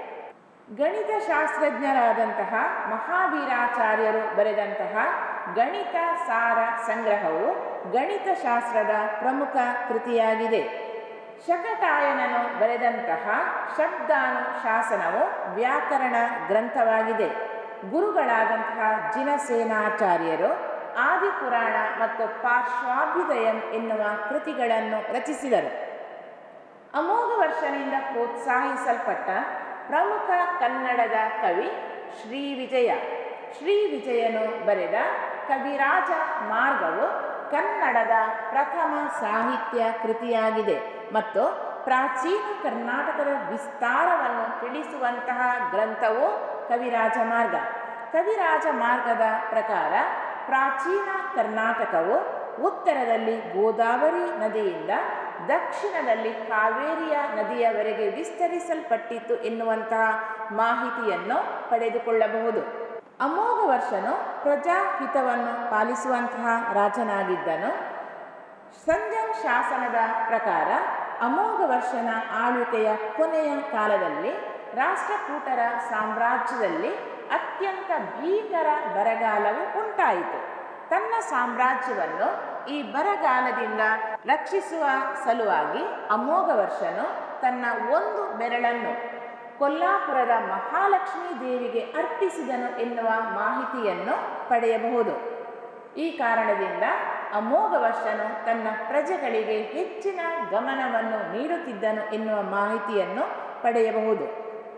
ಗಣಿತಶಾಸ್ತ್ರಜ್ಞರಾದಂತಹ ಮಹಾವೀರಾಚಾರ್ಯರು ಬರೆದಂತಹ ಗಣಿತ ಸಾರ ಸಂಗ್ರಹವು ಗಣಿತಶಾಸ್ತ್ರದ ಪ್ರಮುಖ ಕೃತಿಯಾಗಿದೆ ಶಕಟಾಯನನು ಬರೆದಂತಹ ಶಬ್ದಾನು ಶಾಸನವು ವ್ಯಾಕರಣ ಗ್ರಂಥವಾಗಿದೆ ಗುರುಗಳಾದಂತಹ ಜಿನಸೇನಾಚಾರ್ಯರು ಆದಿಪುರಾಣ ಮತ್ತು ಪಾರ್ಶ್ವಾಭ್ಯುದಯಂ ಎನ್ನುವ ಕೃತಿಗಳನ್ನು ರಚಿಸಿದರು ಅಮೋಘ ವರ್ಷನಿಂದ ಪ್ರೋತ್ಸಾಹಿಸಲ್ಪಟ್ಟ ಪ್ರಮುಖ ಕನ್ನಡದ ಕವಿ ಶ್ರೀ ವಿಜಯ ಶ್ರೀ ವಿಜಯನು ಬರೆದ ಕವಿರಾಜ ಮಾರ್ಗವು ಕನ್ನಡದ ಪ್ರಥಮ ಸಾಹಿತ್ಯ ಕೃತಿಯಾಗಿದೆ ಮತ್ತು ಪ್ರಾಚೀನ ಕರ್ನಾಟಕದ ವಿಸ್ತಾರವನ್ನು ತಿಳಿಸುವಂತಹ ಗ್ರಂಥವು ಕವಿರಾಜ ಮಾರ್ಗ ಕವಿರಾಜ ಮಾರ್ಗದ ಪ್ರಕಾರ ಪ್ರಾಚೀನ ಕರ್ನಾಟಕವು ಉತ್ತರದಲ್ಲಿ ಗೋದಾವರಿ ನದಿಯಿಂದ ದಕ್ಷಿಣದಲ್ಲಿ ಕಾವೇರಿಯ ನದಿಯವರೆಗೆ ವಿಸ್ತರಿಸಲ್ಪಟ್ಟಿತ್ತು ಎನ್ನುವಂತಹ ಮಾಹಿತಿಯನ್ನು ಪಡೆದುಕೊಳ್ಳಬಹುದು ಅಮೋಘ ವರ್ಷನು ಪ್ರಜಾಹಿತವನ್ನು ಪಾಲಿಸುವಂತಹ ರಾಜನಾಗಿದ್ದನು ಸಂಜಂಗ್ ಶಾಸನದ ಪ್ರಕಾರ ಅಮೋಘ ವರ್ಷನ ಆಳ್ವಿಕೆಯ ಕೊನೆಯ ಕಾಲದಲ್ಲಿ ರಾಷ್ಟ್ರಕೂಟರ ಸಾಮ್ರಾಜ್ಯದಲ್ಲಿ ಅತ್ಯಂತ ಭೀಕರ ಬರಗಾಲವು ಉಂಟಾಯಿತು ತನ್ನ ಸಾಮ್ರಾಜ್ಯವನ್ನು ಈ ಬರಗಾಲದಿಂದ ರಕ್ಷಿಸುವ ಸಲುವಾಗಿ ಅಮೋಘ ವರ್ಷನು ತನ್ನ ಒಂದು ಬೆರಳನ್ನು ಕೊಲ್ಲಾಪುರದ ಮಹಾಲಕ್ಷ್ಮೀ ದೇವಿಗೆ ಅರ್ಪಿಸಿದನು ಎನ್ನುವ ಮಾಹಿತಿಯನ್ನು ಪಡೆಯಬಹುದು ಈ ಕಾರಣದಿಂದ ಅಮೋಘ ವರ್ಷನು ತನ್ನ ಪ್ರಜೆಗಳಿಗೆ ಹೆಚ್ಚಿನ ಗಮನವನ್ನು ನೀಡುತ್ತಿದ್ದನು ಎನ್ನುವ ಮಾಹಿತಿಯನ್ನು ಪಡೆಯಬಹುದು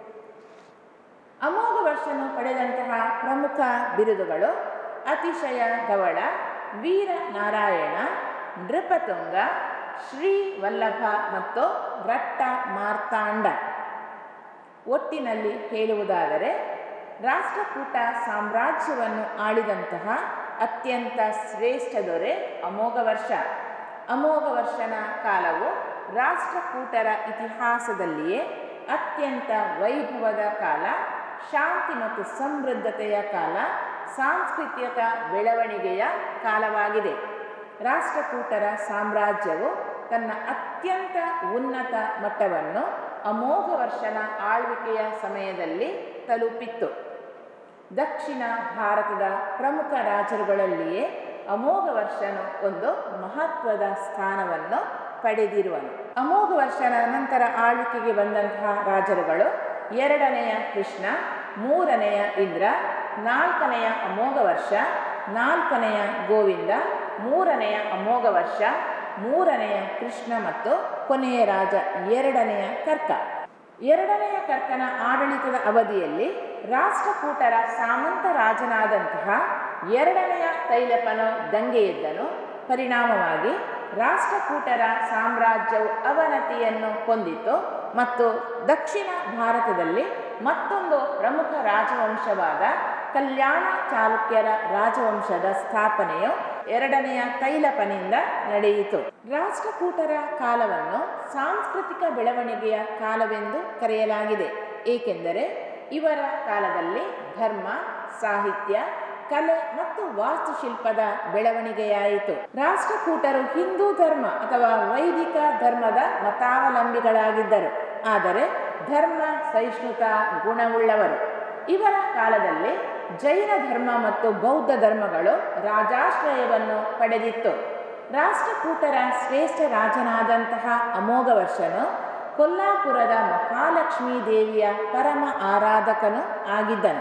ಅಮೋಘ ವರ್ಷನು ಪಡೆದಂತಹ ಪ್ರಮುಖ ಬಿರುದುಗಳು ಅತಿಶಯ ಧವಳ ವೀರ ನಾರಾಯಣ ನೃಪತುಂಗ ಶ್ರೀ ವಲ್ಲಭ ಮತ್ತು ರಟ್ಟ ಮಾರ್ತಾಂಡ ಒಟ್ಟಿನಲ್ಲಿ ಹೇಳುವುದಾದರೆ ರಾಷ್ಟ್ರಕೂಟ ಸಾಮ್ರಾಜ್ಯವನ್ನು ಆಳಿದಂತಹ ಅತ್ಯಂತ ಶ್ರೇಷ್ಠ ದೊರೆ ಅಮೋಘ ವರ್ಷ ಅಮೋಘ ವರ್ಷನ ಕಾಲವು ರಾಷ್ಟ್ರಕೂಟರ ಇತಿಹಾಸದಲ್ಲಿಯೇ ಅತ್ಯಂತ ವೈಭವದ ಕಾಲ ಶಾಂತಿ ಮತ್ತು ಸಮೃದ್ಧತೆಯ ಕಾಲ ಸಾಂಸ್ಕೃತಿಕ ಬೆಳವಣಿಗೆಯ ಕಾಲವಾಗಿದೆ ರಾಷ್ಟ್ರಕೂಟರ ಸಾಮ್ರಾಜ್ಯವು ತನ್ನ ಅತ್ಯಂತ ಉನ್ನತ ಮಟ್ಟವನ್ನು ಅಮೋಘ ವರ್ಷನ ಆಳ್ವಿಕೆಯ ಸಮಯದಲ್ಲಿ ತಲುಪಿತ್ತು ದಕ್ಷಿಣ ಭಾರತದ ಪ್ರಮುಖ ರಾಜರುಗಳಲ್ಲಿಯೇ ಅಮೋಘ ವರ್ಷನು ಒಂದು ಮಹತ್ವದ ಸ್ಥಾನವನ್ನು ಪಡೆದಿರುವನು ಅಮೋಘ ವರ್ಷನ ನಂತರ ಆಳ್ವಿಕೆಗೆ ಬಂದಂತಹ ರಾಜರುಗಳು ಎರಡನೆಯ ಕೃಷ್ಣ ಮೂರನೆಯ ಇಂದ್ರ ನಾಲ್ಕನೆಯ ಅಮೋಘ ವರ್ಷ ನಾಲ್ಕನೆಯ ಗೋವಿಂದ ಮೂರನೆಯ ಅಮೋಘ ವರ್ಷ ಮೂರನೆಯ ಕೃಷ್ಣ ಮತ್ತು ಕೊನೆಯ ರಾಜ ಎರಡನೆಯ ಕರ್ಕ ಎರಡನೆಯ ಕರ್ಕನ ಆಡಳಿತದ ಅವಧಿಯಲ್ಲಿ ರಾಷ್ಟ್ರಕೂಟರ ಸಾಮಂತ ರಾಜನಾದಂತಹ ಎರಡನೆಯ ತೈಲಪನು ದಂಗೆ ಎದ್ದನು ಪರಿಣಾಮವಾಗಿ ರಾಷ್ಟ್ರಕೂಟರ ಸಾಮ್ರಾಜ್ಯವು ಅವನತಿಯನ್ನು ಹೊಂದಿತು ಮತ್ತು ದಕ್ಷಿಣ ಭಾರತದಲ್ಲಿ ಮತ್ತೊಂದು ಪ್ರಮುಖ ರಾಜವಂಶವಾದ ಕಲ್ಯಾಣ ಚಾಲುಕ್ಯರ ರಾಜವಂಶದ ಸ್ಥಾಪನೆಯು ಎರಡನೆಯ ತೈಲಪನಿಂದ ನಡೆಯಿತು ರಾಷ್ಟ್ರಕೂಟರ ಕಾಲವನ್ನು ಸಾಂಸ್ಕೃತಿಕ ಬೆಳವಣಿಗೆಯ ಕಾಲವೆಂದು ಕರೆಯಲಾಗಿದೆ ಏಕೆಂದರೆ ಇವರ ಕಾಲದಲ್ಲಿ ಧರ್ಮ ಸಾಹಿತ್ಯ ಕಲೆ ಮತ್ತು ವಾಸ್ತುಶಿಲ್ಪದ ಬೆಳವಣಿಗೆಯಾಯಿತು ರಾಷ್ಟ್ರಕೂಟರು ಹಿಂದೂ ಧರ್ಮ ಅಥವಾ ವೈದಿಕ ಧರ್ಮದ ಮತಾವಲಂಬಿಗಳಾಗಿದ್ದರು ಆದರೆ ಧರ್ಮ ಸಹಿಷ್ಣುತ ಗುಣವುಳ್ಳವರು ಇವರ ಕಾಲದಲ್ಲಿ ಜೈನ ಧರ್ಮ ಮತ್ತು ಬೌದ್ಧ ಧರ್ಮಗಳು ರಾಜಾಶ್ರಯವನ್ನು ಪಡೆದಿತ್ತು ರಾಷ್ಟ್ರಕೂಟರ ಶ್ರೇಷ್ಠ ರಾಜನಾದಂತಹ ಅಮೋಘವರ್ಷನು ಕೊಲ್ಲಾಪುರದ ಮಹಾಲಕ್ಷ್ಮೀ ದೇವಿಯ ಪರಮ ಆರಾಧಕನು ಆಗಿದ್ದನು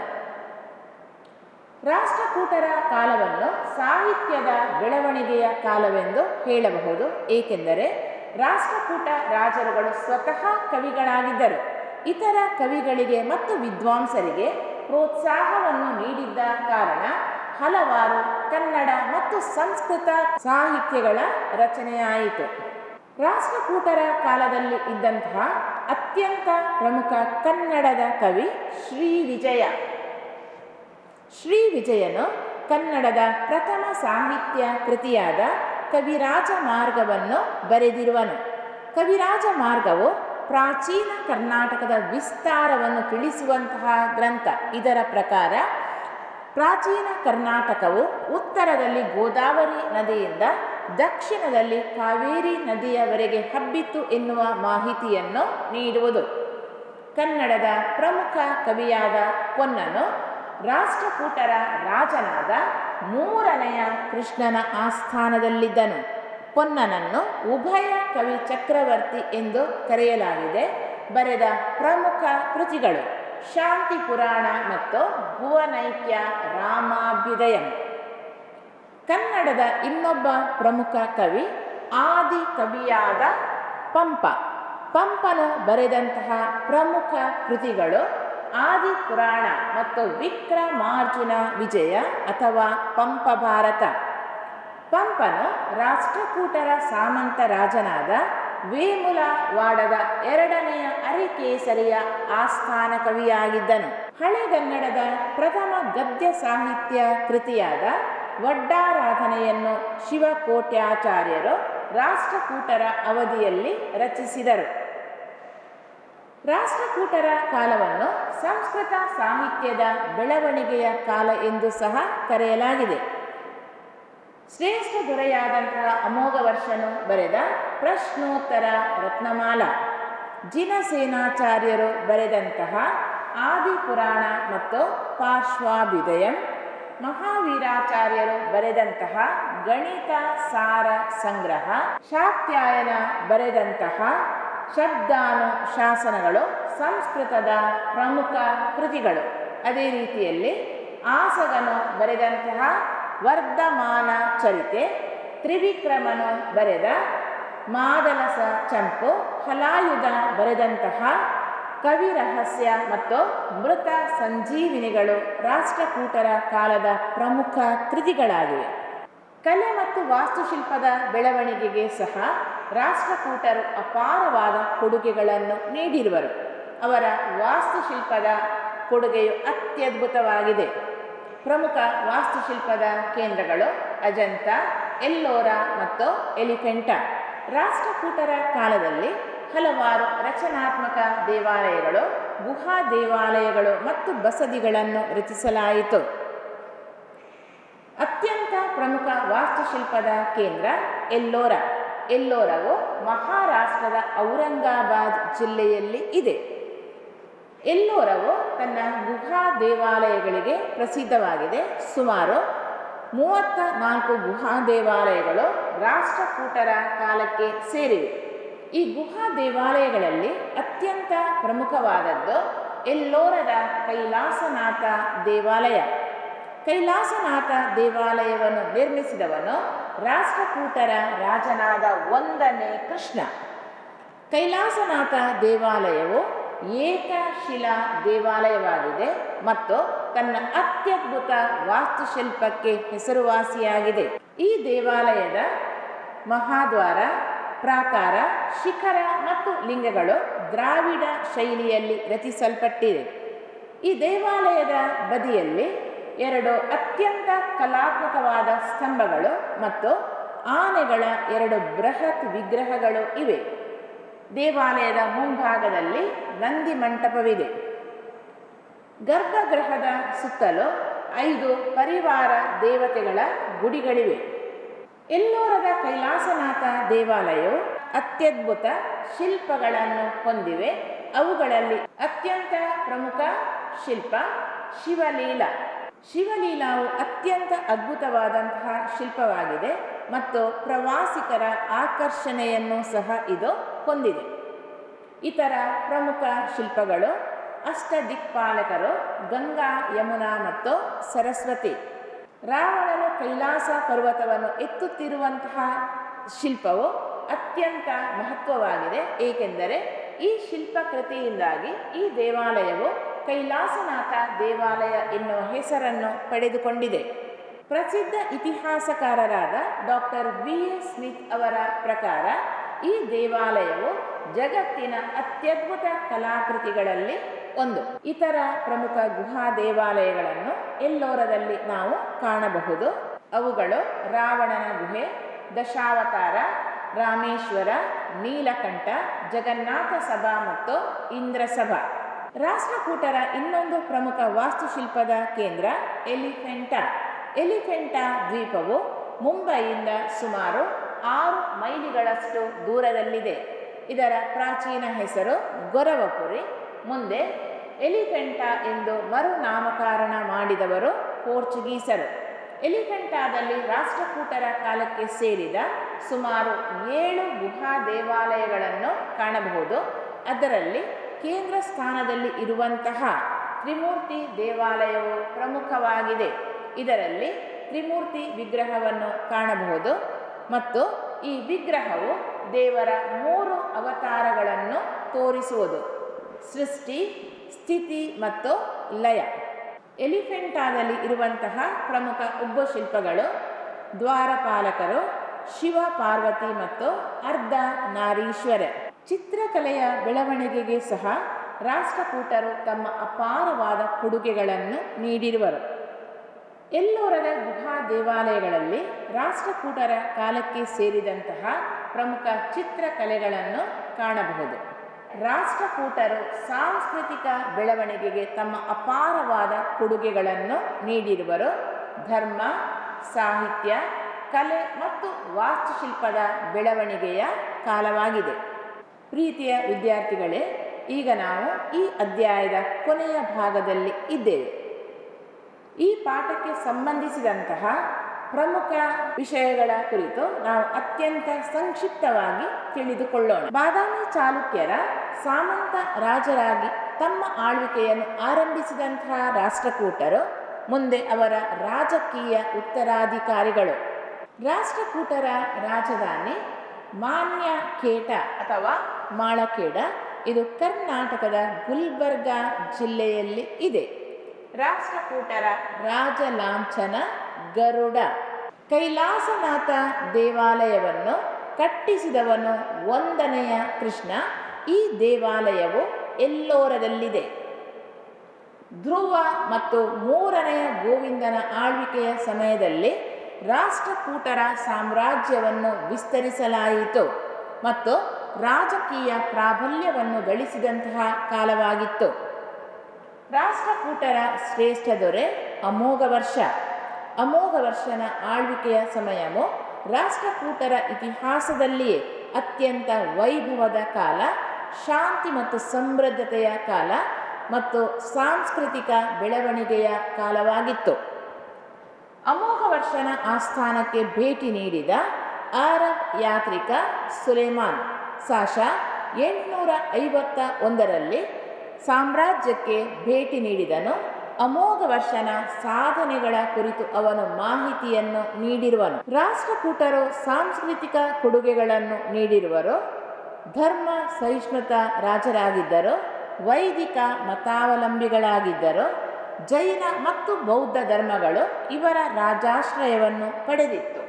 ರಾಷ್ಟ್ರಕೂಟರ ಕಾಲವನ್ನು ಸಾಹಿತ್ಯದ ಬೆಳವಣಿಗೆಯ ಕಾಲವೆಂದು ಹೇಳಬಹುದು ಏಕೆಂದರೆ ರಾಷ್ಟ್ರಕೂಟ ರಾಜರುಗಳು ಸ್ವತಃ ಕವಿಗಳಾಗಿದ್ದರು ಇತರ ಕವಿಗಳಿಗೆ ಮತ್ತು ವಿದ್ವಾಂಸರಿಗೆ ಪ್ರೋತ್ಸಾಹವನ್ನು ನೀಡಿದ್ದ ಕಾರಣ ಹಲವಾರು ಕನ್ನಡ ಮತ್ತು ಸಂಸ್ಕೃತ ಸಾಹಿತ್ಯಗಳ ರಚನೆಯಾಯಿತು ರಾಷ್ಟ್ರಕೂಟರ ಕಾಲದಲ್ಲಿ ಇದ್ದಂತಹ ಅತ್ಯಂತ ಪ್ರಮುಖ ಕನ್ನಡದ ಕವಿ ಶ್ರೀ ವಿಜಯ ಶ್ರೀ ವಿಜಯನು ಕನ್ನಡದ ಪ್ರಥಮ ಸಾಹಿತ್ಯ ಕೃತಿಯಾದ ಕವಿರಾಜ ಮಾರ್ಗವನ್ನು ಬರೆದಿರುವನು ಕವಿರಾಜ ಮಾರ್ಗವು ಪ್ರಾಚೀನ ಕರ್ನಾಟಕದ ವಿಸ್ತಾರವನ್ನು ತಿಳಿಸುವಂತಹ ಗ್ರಂಥ ಇದರ ಪ್ರಕಾರ ಪ್ರಾಚೀನ ಕರ್ನಾಟಕವು ಉತ್ತರದಲ್ಲಿ ಗೋದಾವರಿ ನದಿಯಿಂದ ದಕ್ಷಿಣದಲ್ಲಿ ಕಾವೇರಿ ನದಿಯವರೆಗೆ ಹಬ್ಬಿತು ಎನ್ನುವ ಮಾಹಿತಿಯನ್ನು ನೀಡುವುದು ಕನ್ನಡದ ಪ್ರಮುಖ ಕವಿಯಾದ ಪೊನ್ನನು ರಾಷ್ಟ್ರಕೂಟರ ರಾಜನಾದ ಮೂರನೆಯ ಕೃಷ್ಣನ ಆಸ್ಥಾನದಲ್ಲಿದ್ದನು ಪೊನ್ನನನ್ನು ಉಭಯ ಕವಿ ಚಕ್ರವರ್ತಿ ಎಂದು ಕರೆಯಲಾಗಿದೆ ಬರೆದ ಪ್ರಮುಖ ಕೃತಿಗಳು ಶಾಂತಿ ಪುರಾಣ ಮತ್ತು ಭುವನೈಕ್ಯ ರಾಮಾಭ್ಯುದಯಂ ಕನ್ನಡದ ಇನ್ನೊಬ್ಬ ಪ್ರಮುಖ ಕವಿ ಆದಿ ಕವಿಯಾದ ಪಂಪ ಪಂಪನು ಬರೆದಂತಹ ಪ್ರಮುಖ ಕೃತಿಗಳು ಆದಿ ಪುರಾಣ ಮತ್ತು ವಿಕ್ರಮಾರ್ಜುನ ವಿಜಯ ಅಥವಾ ಪಂಪ ಭಾರತ ಪಂಪನು ರಾಷ್ಟ್ರಕೂಟರ ಸಾಮಂತ ರಾಜನಾದ ವೇಮುಲವಾಡದ ಎರಡನೆಯ ಅರಿಕೇಸರಿಯ ಆಸ್ಥಾನ ಕವಿಯಾಗಿದ್ದನು ಹಳೆಗನ್ನಡದ ಪ್ರಥಮ ಗದ್ಯ ಸಾಹಿತ್ಯ ಕೃತಿಯಾದ ವಡ್ಡಾರಾಧನೆಯನ್ನು ಶಿವಕೋಟ್ಯಾಚಾರ್ಯರು ರಾಷ್ಟ್ರಕೂಟರ ಅವಧಿಯಲ್ಲಿ ರಚಿಸಿದರು ರಾಷ್ಟ್ರಕೂಟರ ಕಾಲವನ್ನು ಸಂಸ್ಕೃತ ಸಾಹಿತ್ಯದ ಬೆಳವಣಿಗೆಯ ಕಾಲ ಎಂದು ಸಹ ಕರೆಯಲಾಗಿದೆ ಶ್ರೇಷ್ಠ ದೊರೆಯಾದಂತಹ ಅಮೋಘವರ್ಷನು ಬರೆದ ಪ್ರಶ್ನೋತ್ತರ ರತ್ನಮಾಲ ಜಿನಸೇನಾಚಾರ್ಯರು ಬರೆದಂತಹ ಆದಿಪುರಾಣ ಮತ್ತು ಪಾರ್ಶ್ವಾಭ್ಯುದಯಂ ಮಹಾವೀರಾಚಾರ್ಯರು ಬರೆದಂತಹ ಗಣಿತ ಸಾರ ಸಂಗ್ರಹ ಶಾಕ್ತ್ಯಾಯನ ಬರೆದಂತಹ ಶಬ್ದಾನು ಶಾಸನಗಳು ಸಂಸ್ಕೃತದ ಪ್ರಮುಖ ಕೃತಿಗಳು ಅದೇ ರೀತಿಯಲ್ಲಿ ಆಸಗನು ಬರೆದಂತಹ ವರ್ಧಮಾನ ಚರಿತೆ ತ್ರಿವಿಕ್ರಮನು ಬರೆದ ಮಾದಲಸ ಚಂಪು ಹಲಾಯುಧ ಬರೆದಂತಹ ಕವಿ ರಹಸ್ಯ ಮತ್ತು ಮೃತ ಸಂಜೀವಿನಿಗಳು ರಾಷ್ಟ್ರಕೂಟರ ಕಾಲದ ಪ್ರಮುಖ ಕೃತಿಗಳಾಗಿವೆ ಕಲೆ ಮತ್ತು ವಾಸ್ತುಶಿಲ್ಪದ ಬೆಳವಣಿಗೆಗೆ ಸಹ ರಾಷ್ಟ್ರಕೂಟರು ಅಪಾರವಾದ ಕೊಡುಗೆಗಳನ್ನು ನೀಡಿರುವರು ಅವರ ವಾಸ್ತುಶಿಲ್ಪದ ಕೊಡುಗೆಯು ಅತ್ಯದ್ಭುತವಾಗಿದೆ ಪ್ರಮುಖ ವಾಸ್ತುಶಿಲ್ಪದ ಕೇಂದ್ರಗಳು ಅಜಂತ ಎಲ್ಲೋರ ಮತ್ತು ಎಲಿಫೆಂಟ ರಾಷ್ಟ್ರಕೂಟರ ಕಾಲದಲ್ಲಿ ಹಲವಾರು ರಚನಾತ್ಮಕ ದೇವಾಲಯಗಳು ಗುಹಾ ದೇವಾಲಯಗಳು ಮತ್ತು ಬಸದಿಗಳನ್ನು ರಚಿಸಲಾಯಿತು ಅತ್ಯಂತ ಪ್ರಮುಖ ವಾಸ್ತುಶಿಲ್ಪದ ಕೇಂದ್ರ ಎಲ್ಲೋರ ಎಲ್ಲೋರವು ಮಹಾರಾಷ್ಟ್ರದ ಔರಂಗಾಬಾದ್ ಜಿಲ್ಲೆಯಲ್ಲಿ ಇದೆ ಎಲ್ಲೋರವು ತನ್ನ ಗುಹಾ ದೇವಾಲಯಗಳಿಗೆ ಪ್ರಸಿದ್ಧವಾಗಿದೆ ಸುಮಾರು ಮೂವತ್ತ ನಾಲ್ಕು ಗುಹಾ ದೇವಾಲಯಗಳು ರಾಷ್ಟ್ರಕೂಟರ ಕಾಲಕ್ಕೆ ಸೇರಿವೆ ಈ ಗುಹಾ ದೇವಾಲಯಗಳಲ್ಲಿ ಅತ್ಯಂತ ಪ್ರಮುಖವಾದದ್ದು ಎಲ್ಲೋರದ ಕೈಲಾಸನಾಥ ದೇವಾಲಯ ಕೈಲಾಸನಾಥ ದೇವಾಲಯವನ್ನು ನಿರ್ಮಿಸಿದವನು ರಾಷ್ಟ್ರಕೂಟರ ರಾಜನಾದ ಒಂದನೇ ಕೃಷ್ಣ ಕೈಲಾಸನಾಥ ದೇವಾಲಯವು ಏಕಶಿಲಾ ದೇವಾಲಯವಾಗಿದೆ ಮತ್ತು ತನ್ನ ಅತ್ಯದ್ಭುತ ವಾಸ್ತುಶಿಲ್ಪಕ್ಕೆ ಹೆಸರುವಾಸಿಯಾಗಿದೆ ಈ ದೇವಾಲಯದ ಮಹಾದ್ವಾರ ಪ್ರಾಕಾರ ಶಿಖರ ಮತ್ತು ಲಿಂಗಗಳು ದ್ರಾವಿಡ ಶೈಲಿಯಲ್ಲಿ ರಚಿಸಲ್ಪಟ್ಟಿದೆ ಈ ದೇವಾಲಯದ ಬದಿಯಲ್ಲಿ ಎರಡು ಅತ್ಯಂತ ಕಲಾತ್ಮಕವಾದ ಸ್ತಂಭಗಳು ಮತ್ತು ಆನೆಗಳ ಎರಡು ಬೃಹತ್ ವಿಗ್ರಹಗಳು ಇವೆ ದೇವಾಲಯದ ಮುಂಭಾಗದಲ್ಲಿ ನಂದಿ ಮಂಟಪವಿದೆ ಗರ್ಭಗೃಹದ ಸುತ್ತಲೂ ಐದು ಪರಿವಾರ ದೇವತೆಗಳ ಗುಡಿಗಳಿವೆ ಎಲ್ಲೋರದ ಕೈಲಾಸನಾಥ ದೇವಾಲಯವು ಅತ್ಯದ್ಭುತ ಶಿಲ್ಪಗಳನ್ನು ಹೊಂದಿವೆ ಅವುಗಳಲ್ಲಿ ಅತ್ಯಂತ ಪ್ರಮುಖ ಶಿಲ್ಪ ಶಿವಲೀಲ ಶಿವಲೀಲಾವು ಅತ್ಯಂತ ಅದ್ಭುತವಾದಂತಹ ಶಿಲ್ಪವಾಗಿದೆ ಮತ್ತು ಪ್ರವಾಸಿಗರ ಆಕರ್ಷಣೆಯನ್ನು ಸಹ ಇದು ಹೊಂದಿದೆ ಇತರ ಪ್ರಮುಖ ಶಿಲ್ಪಗಳು ಅಷ್ಟದಿಕ್ಪಾಲಕರು ಗಂಗಾ ಯಮುನಾ ಮತ್ತು ಸರಸ್ವತಿ ರಾವಣನು ಕೈಲಾಸ ಪರ್ವತವನ್ನು ಎತ್ತುತ್ತಿರುವಂತಹ ಶಿಲ್ಪವು ಅತ್ಯಂತ ಮಹತ್ವವಾಗಿದೆ ಏಕೆಂದರೆ ಈ ಶಿಲ್ಪಕೃತಿಯಿಂದಾಗಿ ಈ ದೇವಾಲಯವು ಕೈಲಾಸನಾಥ ದೇವಾಲಯ ಎನ್ನುವ ಹೆಸರನ್ನು ಪಡೆದುಕೊಂಡಿದೆ ಪ್ರಸಿದ್ಧ ಇತಿಹಾಸಕಾರರಾದ ಡಾಕ್ಟರ್ ಬಿ ಎಸ್ ಸ್ಮಿತ್ ಅವರ ಪ್ರಕಾರ ಈ ದೇವಾಲಯವು ಜಗತ್ತಿನ ಅತ್ಯದ್ಭುತ ಕಲಾಕೃತಿಗಳಲ್ಲಿ ಒಂದು ಇತರ ಪ್ರಮುಖ ಗುಹಾ ದೇವಾಲಯಗಳನ್ನು ಎಲ್ಲೋರದಲ್ಲಿ ನಾವು ಕಾಣಬಹುದು ಅವುಗಳು ರಾವಣನ ಗುಹೆ ದಶಾವತಾರ ರಾಮೇಶ್ವರ ನೀಲಕಂಠ ಜಗನ್ನಾಥ ಸಭಾ ಮತ್ತು ಇಂದ್ರಸಭಾ ರಾಷ್ಟ್ರಕೂಟರ ಇನ್ನೊಂದು ಪ್ರಮುಖ ವಾಸ್ತುಶಿಲ್ಪದ ಕೇಂದ್ರ ಎಲಿಫೆಂಟಾ ಎಲಿಫೆಂಟಾ ದ್ವೀಪವು ಮುಂಬೈಯಿಂದ ಸುಮಾರು ಆರು ಮೈಲಿಗಳಷ್ಟು ದೂರದಲ್ಲಿದೆ ಇದರ ಪ್ರಾಚೀನ ಹೆಸರು ಗೊರವಪುರಿ ಮುಂದೆ ಎಲಿಫೆಂಟಾ ಎಂದು ಮರುನಾಮಕರಣ ಮಾಡಿದವರು ಪೋರ್ಚುಗೀಸರು ಎಲಿಫೆಂಟಾದಲ್ಲಿ ರಾಷ್ಟ್ರಕೂಟರ ಕಾಲಕ್ಕೆ ಸೇರಿದ ಸುಮಾರು ಏಳು ಗುಹಾ ದೇವಾಲಯಗಳನ್ನು ಕಾಣಬಹುದು ಅದರಲ್ಲಿ ಕೇಂದ್ರ ಸ್ಥಾನದಲ್ಲಿ ಇರುವಂತಹ ತ್ರಿಮೂರ್ತಿ ದೇವಾಲಯವು ಪ್ರಮುಖವಾಗಿದೆ ಇದರಲ್ಲಿ ತ್ರಿಮೂರ್ತಿ ವಿಗ್ರಹವನ್ನು ಕಾಣಬಹುದು ಮತ್ತು ಈ ವಿಗ್ರಹವು ದೇವರ ಮೂರು ಅವತಾರಗಳನ್ನು ತೋರಿಸುವುದು ಸೃಷ್ಟಿ ಸ್ಥಿತಿ ಮತ್ತು ಲಯ ಎಲಿಫೆಂಟಾದಲ್ಲಿ ಇರುವಂತಹ ಪ್ರಮುಖ ಉಬ್ಬು ಶಿಲ್ಪಗಳು ದ್ವಾರಪಾಲಕರು ಶಿವ ಪಾರ್ವತಿ ಮತ್ತು ಅರ್ಧ ನಾರೀಶ್ವರ ಚಿತ್ರಕಲೆಯ ಬೆಳವಣಿಗೆಗೆ ಸಹ ರಾಷ್ಟ್ರಕೂಟರು ತಮ್ಮ ಅಪಾರವಾದ ಕೊಡುಗೆಗಳನ್ನು ನೀಡಿರುವರು ಎಲ್ಲೋರದ ಗುಹಾ ದೇವಾಲಯಗಳಲ್ಲಿ ರಾಷ್ಟ್ರಕೂಟರ ಕಾಲಕ್ಕೆ ಸೇರಿದಂತಹ ಪ್ರಮುಖ ಚಿತ್ರಕಲೆಗಳನ್ನು ಕಾಣಬಹುದು ರಾಷ್ಟ್ರಕೂಟರು ಸಾಂಸ್ಕೃತಿಕ ಬೆಳವಣಿಗೆಗೆ ತಮ್ಮ ಅಪಾರವಾದ ಕೊಡುಗೆಗಳನ್ನು ನೀಡಿರುವರು ಧರ್ಮ ಸಾಹಿತ್ಯ ಕಲೆ ಮತ್ತು ವಾಸ್ತುಶಿಲ್ಪದ ಬೆಳವಣಿಗೆಯ ಕಾಲವಾಗಿದೆ ಪ್ರೀತಿಯ ವಿದ್ಯಾರ್ಥಿಗಳೇ ಈಗ ನಾವು ಈ ಅಧ್ಯಾಯದ ಕೊನೆಯ ಭಾಗದಲ್ಲಿ ಇದ್ದೇವೆ ಈ ಪಾಠಕ್ಕೆ ಸಂಬಂಧಿಸಿದಂತಹ ಪ್ರಮುಖ ವಿಷಯಗಳ ಕುರಿತು ನಾವು ಅತ್ಯಂತ ಸಂಕ್ಷಿಪ್ತವಾಗಿ ತಿಳಿದುಕೊಳ್ಳೋಣ ಬಾದಾಮಿ ಚಾಲುಕ್ಯರ ಸಾಮಂತ ರಾಜರಾಗಿ ತಮ್ಮ ಆಳ್ವಿಕೆಯನ್ನು ಆರಂಭಿಸಿದಂತಹ ರಾಷ್ಟ್ರಕೂಟರು ಮುಂದೆ ಅವರ ರಾಜಕೀಯ ಉತ್ತರಾಧಿಕಾರಿಗಳು ರಾಷ್ಟ್ರಕೂಟರ ರಾಜಧಾನಿ ಮಾನ್ಯ ಕೇಟ ಅಥವಾ ಮಾಳಖೇಡ ಇದು ಕರ್ನಾಟಕದ ಗುಲ್ಬರ್ಗ ಜಿಲ್ಲೆಯಲ್ಲಿ ಇದೆ ರಾಷ್ಟ್ರಕೂಟರ ರಾಜ ಲಾಂಛನ ಗರುಡ ಕೈಲಾಸನಾಥ ದೇವಾಲಯವನ್ನು ಕಟ್ಟಿಸಿದವನು ಒಂದನೆಯ ಕೃಷ್ಣ ಈ ದೇವಾಲಯವು ಎಲ್ಲೋರದಲ್ಲಿದೆ ಧ್ರುವ ಮತ್ತು ಮೂರನೆಯ ಗೋವಿಂದನ ಆಳ್ವಿಕೆಯ ಸಮಯದಲ್ಲಿ ರಾಷ್ಟ್ರಕೂಟರ ಸಾಮ್ರಾಜ್ಯವನ್ನು ವಿಸ್ತರಿಸಲಾಯಿತು ಮತ್ತು ರಾಜಕೀಯ ಪ್ರಾಬಲ್ಯವನ್ನು ಗಳಿಸಿದಂತಹ ಕಾಲವಾಗಿತ್ತು ರಾಷ್ಟ್ರಕೂಟರ ಶ್ರೇಷ್ಠ ದೊರೆ ಅಮೋಘ ವರ್ಷ ಅಮೋಘ ವರ್ಷನ ಆಳ್ವಿಕೆಯ ಸಮಯವು ರಾಷ್ಟ್ರಕೂಟರ ಇತಿಹಾಸದಲ್ಲಿಯೇ ಅತ್ಯಂತ ವೈಭವದ ಕಾಲ ಶಾಂತಿ ಮತ್ತು ಸಮೃದ್ಧತೆಯ ಕಾಲ ಮತ್ತು ಸಾಂಸ್ಕೃತಿಕ ಬೆಳವಣಿಗೆಯ ಕಾಲವಾಗಿತ್ತು ಅಮೋಘ ವರ್ಷನ ಆಸ್ಥಾನಕ್ಕೆ ಭೇಟಿ ನೀಡಿದ ಅರಬ್ ಯಾತ್ರಿಕ ಸುಲೇಮಾನ್ ಸಾಶ ಎಂಟುನೂರ ಐವತ್ತ ಒಂದರಲ್ಲಿ ಸಾಮ್ರಾಜ್ಯಕ್ಕೆ ಭೇಟಿ ನೀಡಿದನು ಅಮೋಘ ವರ್ಷನ ಸಾಧನೆಗಳ ಕುರಿತು ಅವನು ಮಾಹಿತಿಯನ್ನು ನೀಡಿರುವನು ರಾಷ್ಟ್ರಕೂಟರು ಸಾಂಸ್ಕೃತಿಕ ಕೊಡುಗೆಗಳನ್ನು ನೀಡಿರುವರು ಧರ್ಮ ಸಹಿಷ್ಣುತ ರಾಜರಾಗಿದ್ದರು ವೈದಿಕ ಮತಾವಲಂಬಿಗಳಾಗಿದ್ದರು ಜೈನ ಮತ್ತು ಬೌದ್ಧ ಧರ್ಮಗಳು ಇವರ ರಾಜಾಶ್ರಯವನ್ನು ಪಡೆದಿತ್ತು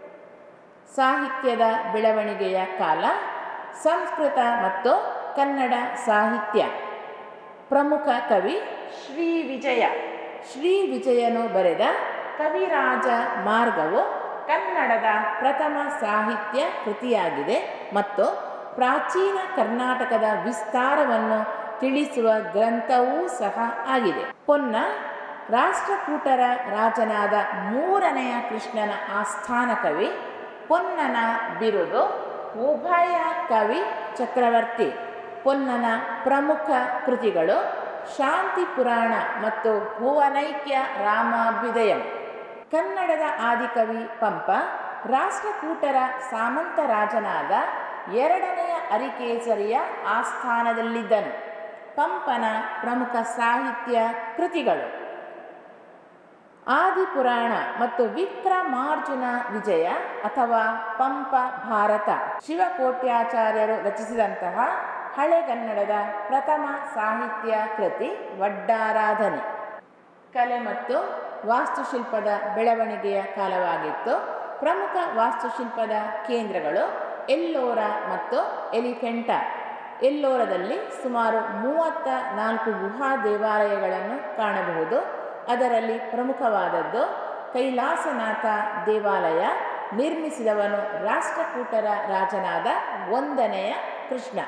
ಸಾಹಿತ್ಯದ ಬೆಳವಣಿಗೆಯ ಕಾಲ ಸಂಸ್ಕೃತ ಮತ್ತು ಕನ್ನಡ ಸಾಹಿತ್ಯ ಪ್ರಮುಖ ಕವಿ ಶ್ರೀ ವಿಜಯ ಶ್ರೀ ವಿಜಯನು ಬರೆದ ಕವಿರಾಜ ಮಾರ್ಗವು ಕನ್ನಡದ ಪ್ರಥಮ ಸಾಹಿತ್ಯ ಕೃತಿಯಾಗಿದೆ ಮತ್ತು ಪ್ರಾಚೀನ ಕರ್ನಾಟಕದ ವಿಸ್ತಾರವನ್ನು ತಿಳಿಸುವ ಗ್ರಂಥವೂ ಸಹ ಆಗಿದೆ ಪೊನ್ನ ರಾಷ್ಟ್ರಕೂಟರ ರಾಜನಾದ ಮೂರನೆಯ ಕೃಷ್ಣನ ಆಸ್ಥಾನ ಕವಿ ಪೊನ್ನನ ಬಿರುದು ಉಭಯ ಕವಿ ಚಕ್ರವರ್ತಿ ಪೊನ್ನನ ಪ್ರಮುಖ ಕೃತಿಗಳು ಶಾಂತಿ ಪುರಾಣ ಮತ್ತು ಭುವನೈಕ್ಯ ರಾಮಾಭ್ಯುದಯಂ ಕನ್ನಡದ ಆದಿಕವಿ ಪಂಪ ರಾಷ್ಟ್ರಕೂಟರ ಸಾಮಂತ ರಾಜನಾದ ಎರಡನೆಯ ಅರಿಕೇಸರಿಯ ಆಸ್ಥಾನದಲ್ಲಿದ್ದನು ಪಂಪನ ಪ್ರಮುಖ ಸಾಹಿತ್ಯ ಕೃತಿಗಳು ಆದಿಪುರಾಣ ಮತ್ತು ವಿಕ್ರಮಾರ್ಜುನ ವಿಜಯ ಅಥವಾ ಪಂಪ ಭಾರತ ಶಿವಕೋಟ್ಯಾಚಾರ್ಯರು ರಚಿಸಿದಂತಹ ಹಳೆಗನ್ನಡದ ಪ್ರಥಮ ಸಾಹಿತ್ಯ ಕೃತಿ ವಡ್ಡಾರಾಧನೆ ಕಲೆ ಮತ್ತು ವಾಸ್ತುಶಿಲ್ಪದ ಬೆಳವಣಿಗೆಯ ಕಾಲವಾಗಿತ್ತು ಪ್ರಮುಖ ವಾಸ್ತುಶಿಲ್ಪದ ಕೇಂದ್ರಗಳು ಎಲ್ಲೋರ ಮತ್ತು ಎಲಿಫೆಂಟಾ ಎಲ್ಲೋರದಲ್ಲಿ ಸುಮಾರು ಮೂವತ್ತ ನಾಲ್ಕು ಗುಹಾ ದೇವಾಲಯಗಳನ್ನು ಕಾಣಬಹುದು ಅದರಲ್ಲಿ ಪ್ರಮುಖವಾದದ್ದು ಕೈಲಾಸನಾಥ ದೇವಾಲಯ ನಿರ್ಮಿಸಿದವನು ರಾಷ್ಟ್ರಕೂಟರ ರಾಜನಾದ ಒಂದನೆಯ ಕೃಷ್ಣ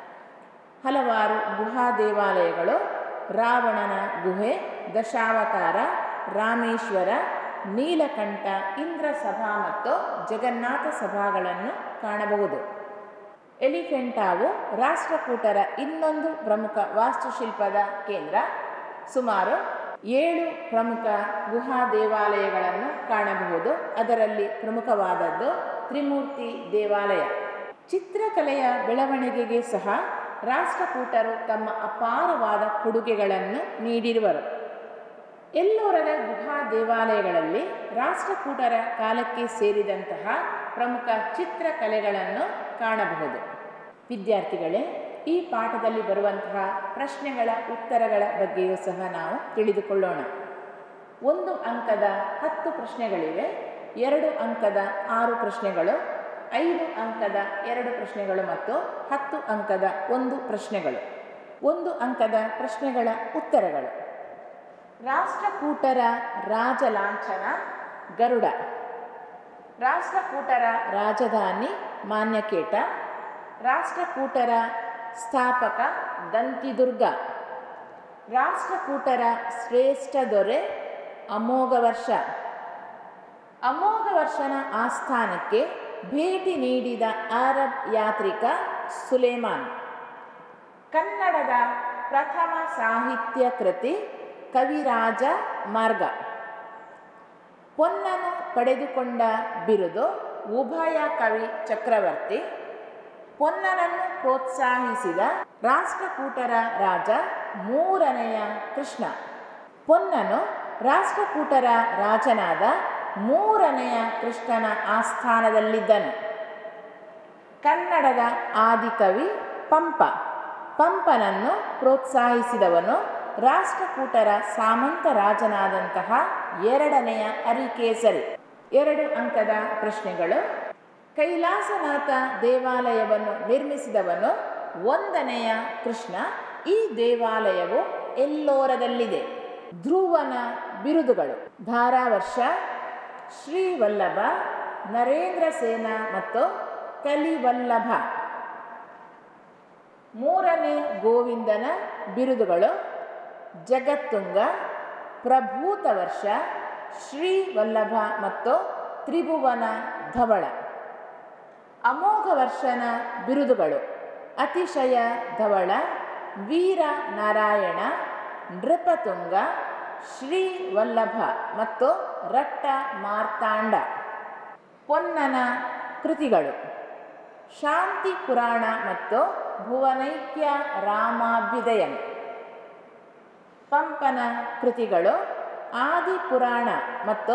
ಹಲವಾರು ಗುಹಾ ದೇವಾಲಯಗಳು ರಾವಣನ ಗುಹೆ ದಶಾವತಾರ ರಾಮೇಶ್ವರ ನೀಲಕಂಠ ಇಂದ್ರ ಸಭಾ ಮತ್ತು ಜಗನ್ನಾಥ ಸಭಾಗಳನ್ನು ಕಾಣಬಹುದು ಎಲಿಫೆಂಟಾವು ರಾಷ್ಟ್ರಕೂಟರ ಇನ್ನೊಂದು ಪ್ರಮುಖ ವಾಸ್ತುಶಿಲ್ಪದ ಕೇಂದ್ರ ಸುಮಾರು ಏಳು ಪ್ರಮುಖ ಗುಹಾ ದೇವಾಲಯಗಳನ್ನು ಕಾಣಬಹುದು ಅದರಲ್ಲಿ ಪ್ರಮುಖವಾದದ್ದು ತ್ರಿಮೂರ್ತಿ ದೇವಾಲಯ ಚಿತ್ರಕಲೆಯ ಬೆಳವಣಿಗೆಗೆ ಸಹ ರಾಷ್ಟ್ರಕೂಟರು ತಮ್ಮ ಅಪಾರವಾದ ಕೊಡುಗೆಗಳನ್ನು ನೀಡಿರುವರು ಎಲ್ಲೋರದ ಗುಹಾ ದೇವಾಲಯಗಳಲ್ಲಿ ರಾಷ್ಟ್ರಕೂಟರ ಕಾಲಕ್ಕೆ ಸೇರಿದಂತಹ ಪ್ರಮುಖ ಚಿತ್ರಕಲೆಗಳನ್ನು ಕಾಣಬಹುದು ವಿದ್ಯಾರ್ಥಿಗಳೇ ಈ ಪಾಠದಲ್ಲಿ ಬರುವಂತಹ ಪ್ರಶ್ನೆಗಳ ಉತ್ತರಗಳ ಬಗ್ಗೆಯೂ ಸಹ ನಾವು ತಿಳಿದುಕೊಳ್ಳೋಣ ಒಂದು ಅಂಕದ ಹತ್ತು ಪ್ರಶ್ನೆಗಳಿವೆ ಎರಡು ಅಂಕದ ಆರು ಪ್ರಶ್ನೆಗಳು ಐದು ಅಂಕದ ಎರಡು ಪ್ರಶ್ನೆಗಳು ಮತ್ತು ಹತ್ತು ಅಂಕದ ಒಂದು ಪ್ರಶ್ನೆಗಳು ಒಂದು ಅಂಕದ ಪ್ರಶ್ನೆಗಳ ಉತ್ತರಗಳು ರಾಷ್ಟ್ರಕೂಟರ ರಾಜಲಾಂಛನ ಗರುಡ ರಾಷ್ಟ್ರಕೂಟರ ರಾಜಧಾನಿ ಮಾನ್ಯಕೇಟ ರಾಷ್ಟ್ರಕೂಟರ ಸ್ಥಾಪಕ ದಂತಿದುರ್ಗ ರಾಷ್ಟ್ರಕೂಟರ ಶ್ರೇಷ್ಠ ದೊರೆ ಅಮೋಘ ವರ್ಷ ಅಮೋಘ ವರ್ಷನ ಆಸ್ಥಾನಕ್ಕೆ ಭೇಟಿ ನೀಡಿದ ಅರಬ್ ಯಾತ್ರಿಕ ಸುಲೇಮಾನ್ ಕನ್ನಡದ ಪ್ರಥಮ ಸಾಹಿತ್ಯ ಕೃತಿ ಕವಿರಾಜ ಮಾರ್ಗ ಪೊನ್ನನು ಪಡೆದುಕೊಂಡ ಬಿರುದು ಉಭಯ ಕವಿ ಚಕ್ರವರ್ತಿ ಪೊನ್ನನನ್ನು ಪ್ರೋತ್ಸಾಹಿಸಿದ ರಾಷ್ಟ್ರಕೂಟರ ರಾಜ ಮೂರನೆಯ ಕೃಷ್ಣ ಪೊನ್ನನು ರಾಷ್ಟ್ರಕೂಟರ ರಾಜನಾದ ಮೂರನೆಯ ಕೃಷ್ಣನ ಆಸ್ಥಾನದಲ್ಲಿದ್ದನು ಕನ್ನಡದ ಆದಿಕವಿ ಪಂಪ ಪಂಪನನ್ನು ಪ್ರೋತ್ಸಾಹಿಸಿದವನು ರಾಷ್ಟ್ರಕೂಟರ ಸಾಮಂತ ರಾಜನಾದಂತಹ ಎರಡನೆಯ ಅರಿಕೇಸರಿ ಎರಡು ಅಂಕದ ಪ್ರಶ್ನೆಗಳು ಕೈಲಾಸನಾಥ ದೇವಾಲಯವನ್ನು ನಿರ್ಮಿಸಿದವನು ಒಂದನೆಯ ಕೃಷ್ಣ ಈ ದೇವಾಲಯವು ಎಲ್ಲೋರದಲ್ಲಿದೆ ಧ್ರುವನ ಬಿರುದುಗಳು ಧಾರಾವರ್ಷ ಶ್ರೀವಲ್ಲಭ ನರೇಂದ್ರ ಸೇನ ಮತ್ತು ಕಲಿವಲ್ಲಭ ಮೂರನೇ ಗೋವಿಂದನ ಬಿರುದುಗಳು ಜಗತ್ತುಂಗ ಪ್ರಭೂತ ವರ್ಷ ಶ್ರೀವಲ್ಲಭ ಮತ್ತು ತ್ರಿಭುವನ ಧವಳ ಅಮೋಘ ವರ್ಷನ ಬಿರುದುಗಳು ಅತಿಶಯ ಧವಳ ವೀರ ನಾರಾಯಣ ನೃಪತುಂಗ ಶ್ರೀವಲ್ಲಭ ಮತ್ತು ರಟ್ಟ ಮಾರ್ತಾಂಡ ಪೊನ್ನನ ಕೃತಿಗಳು ಶಾಂತಿ ಪುರಾಣ ಮತ್ತು ಭುವನೈಕ್ಯ ರಾಮಾಭ್ಯುದಯಂ ಪಂಪನ ಕೃತಿಗಳು ಆದಿಪುರಾಣ ಮತ್ತು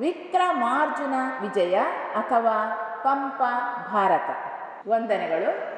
ವಿಕ್ರಮಾರ್ಜುನ ವಿಜಯ ಅಥವಾ ಪಂಪ ಭಾರತ ವಂದನೆಗಳು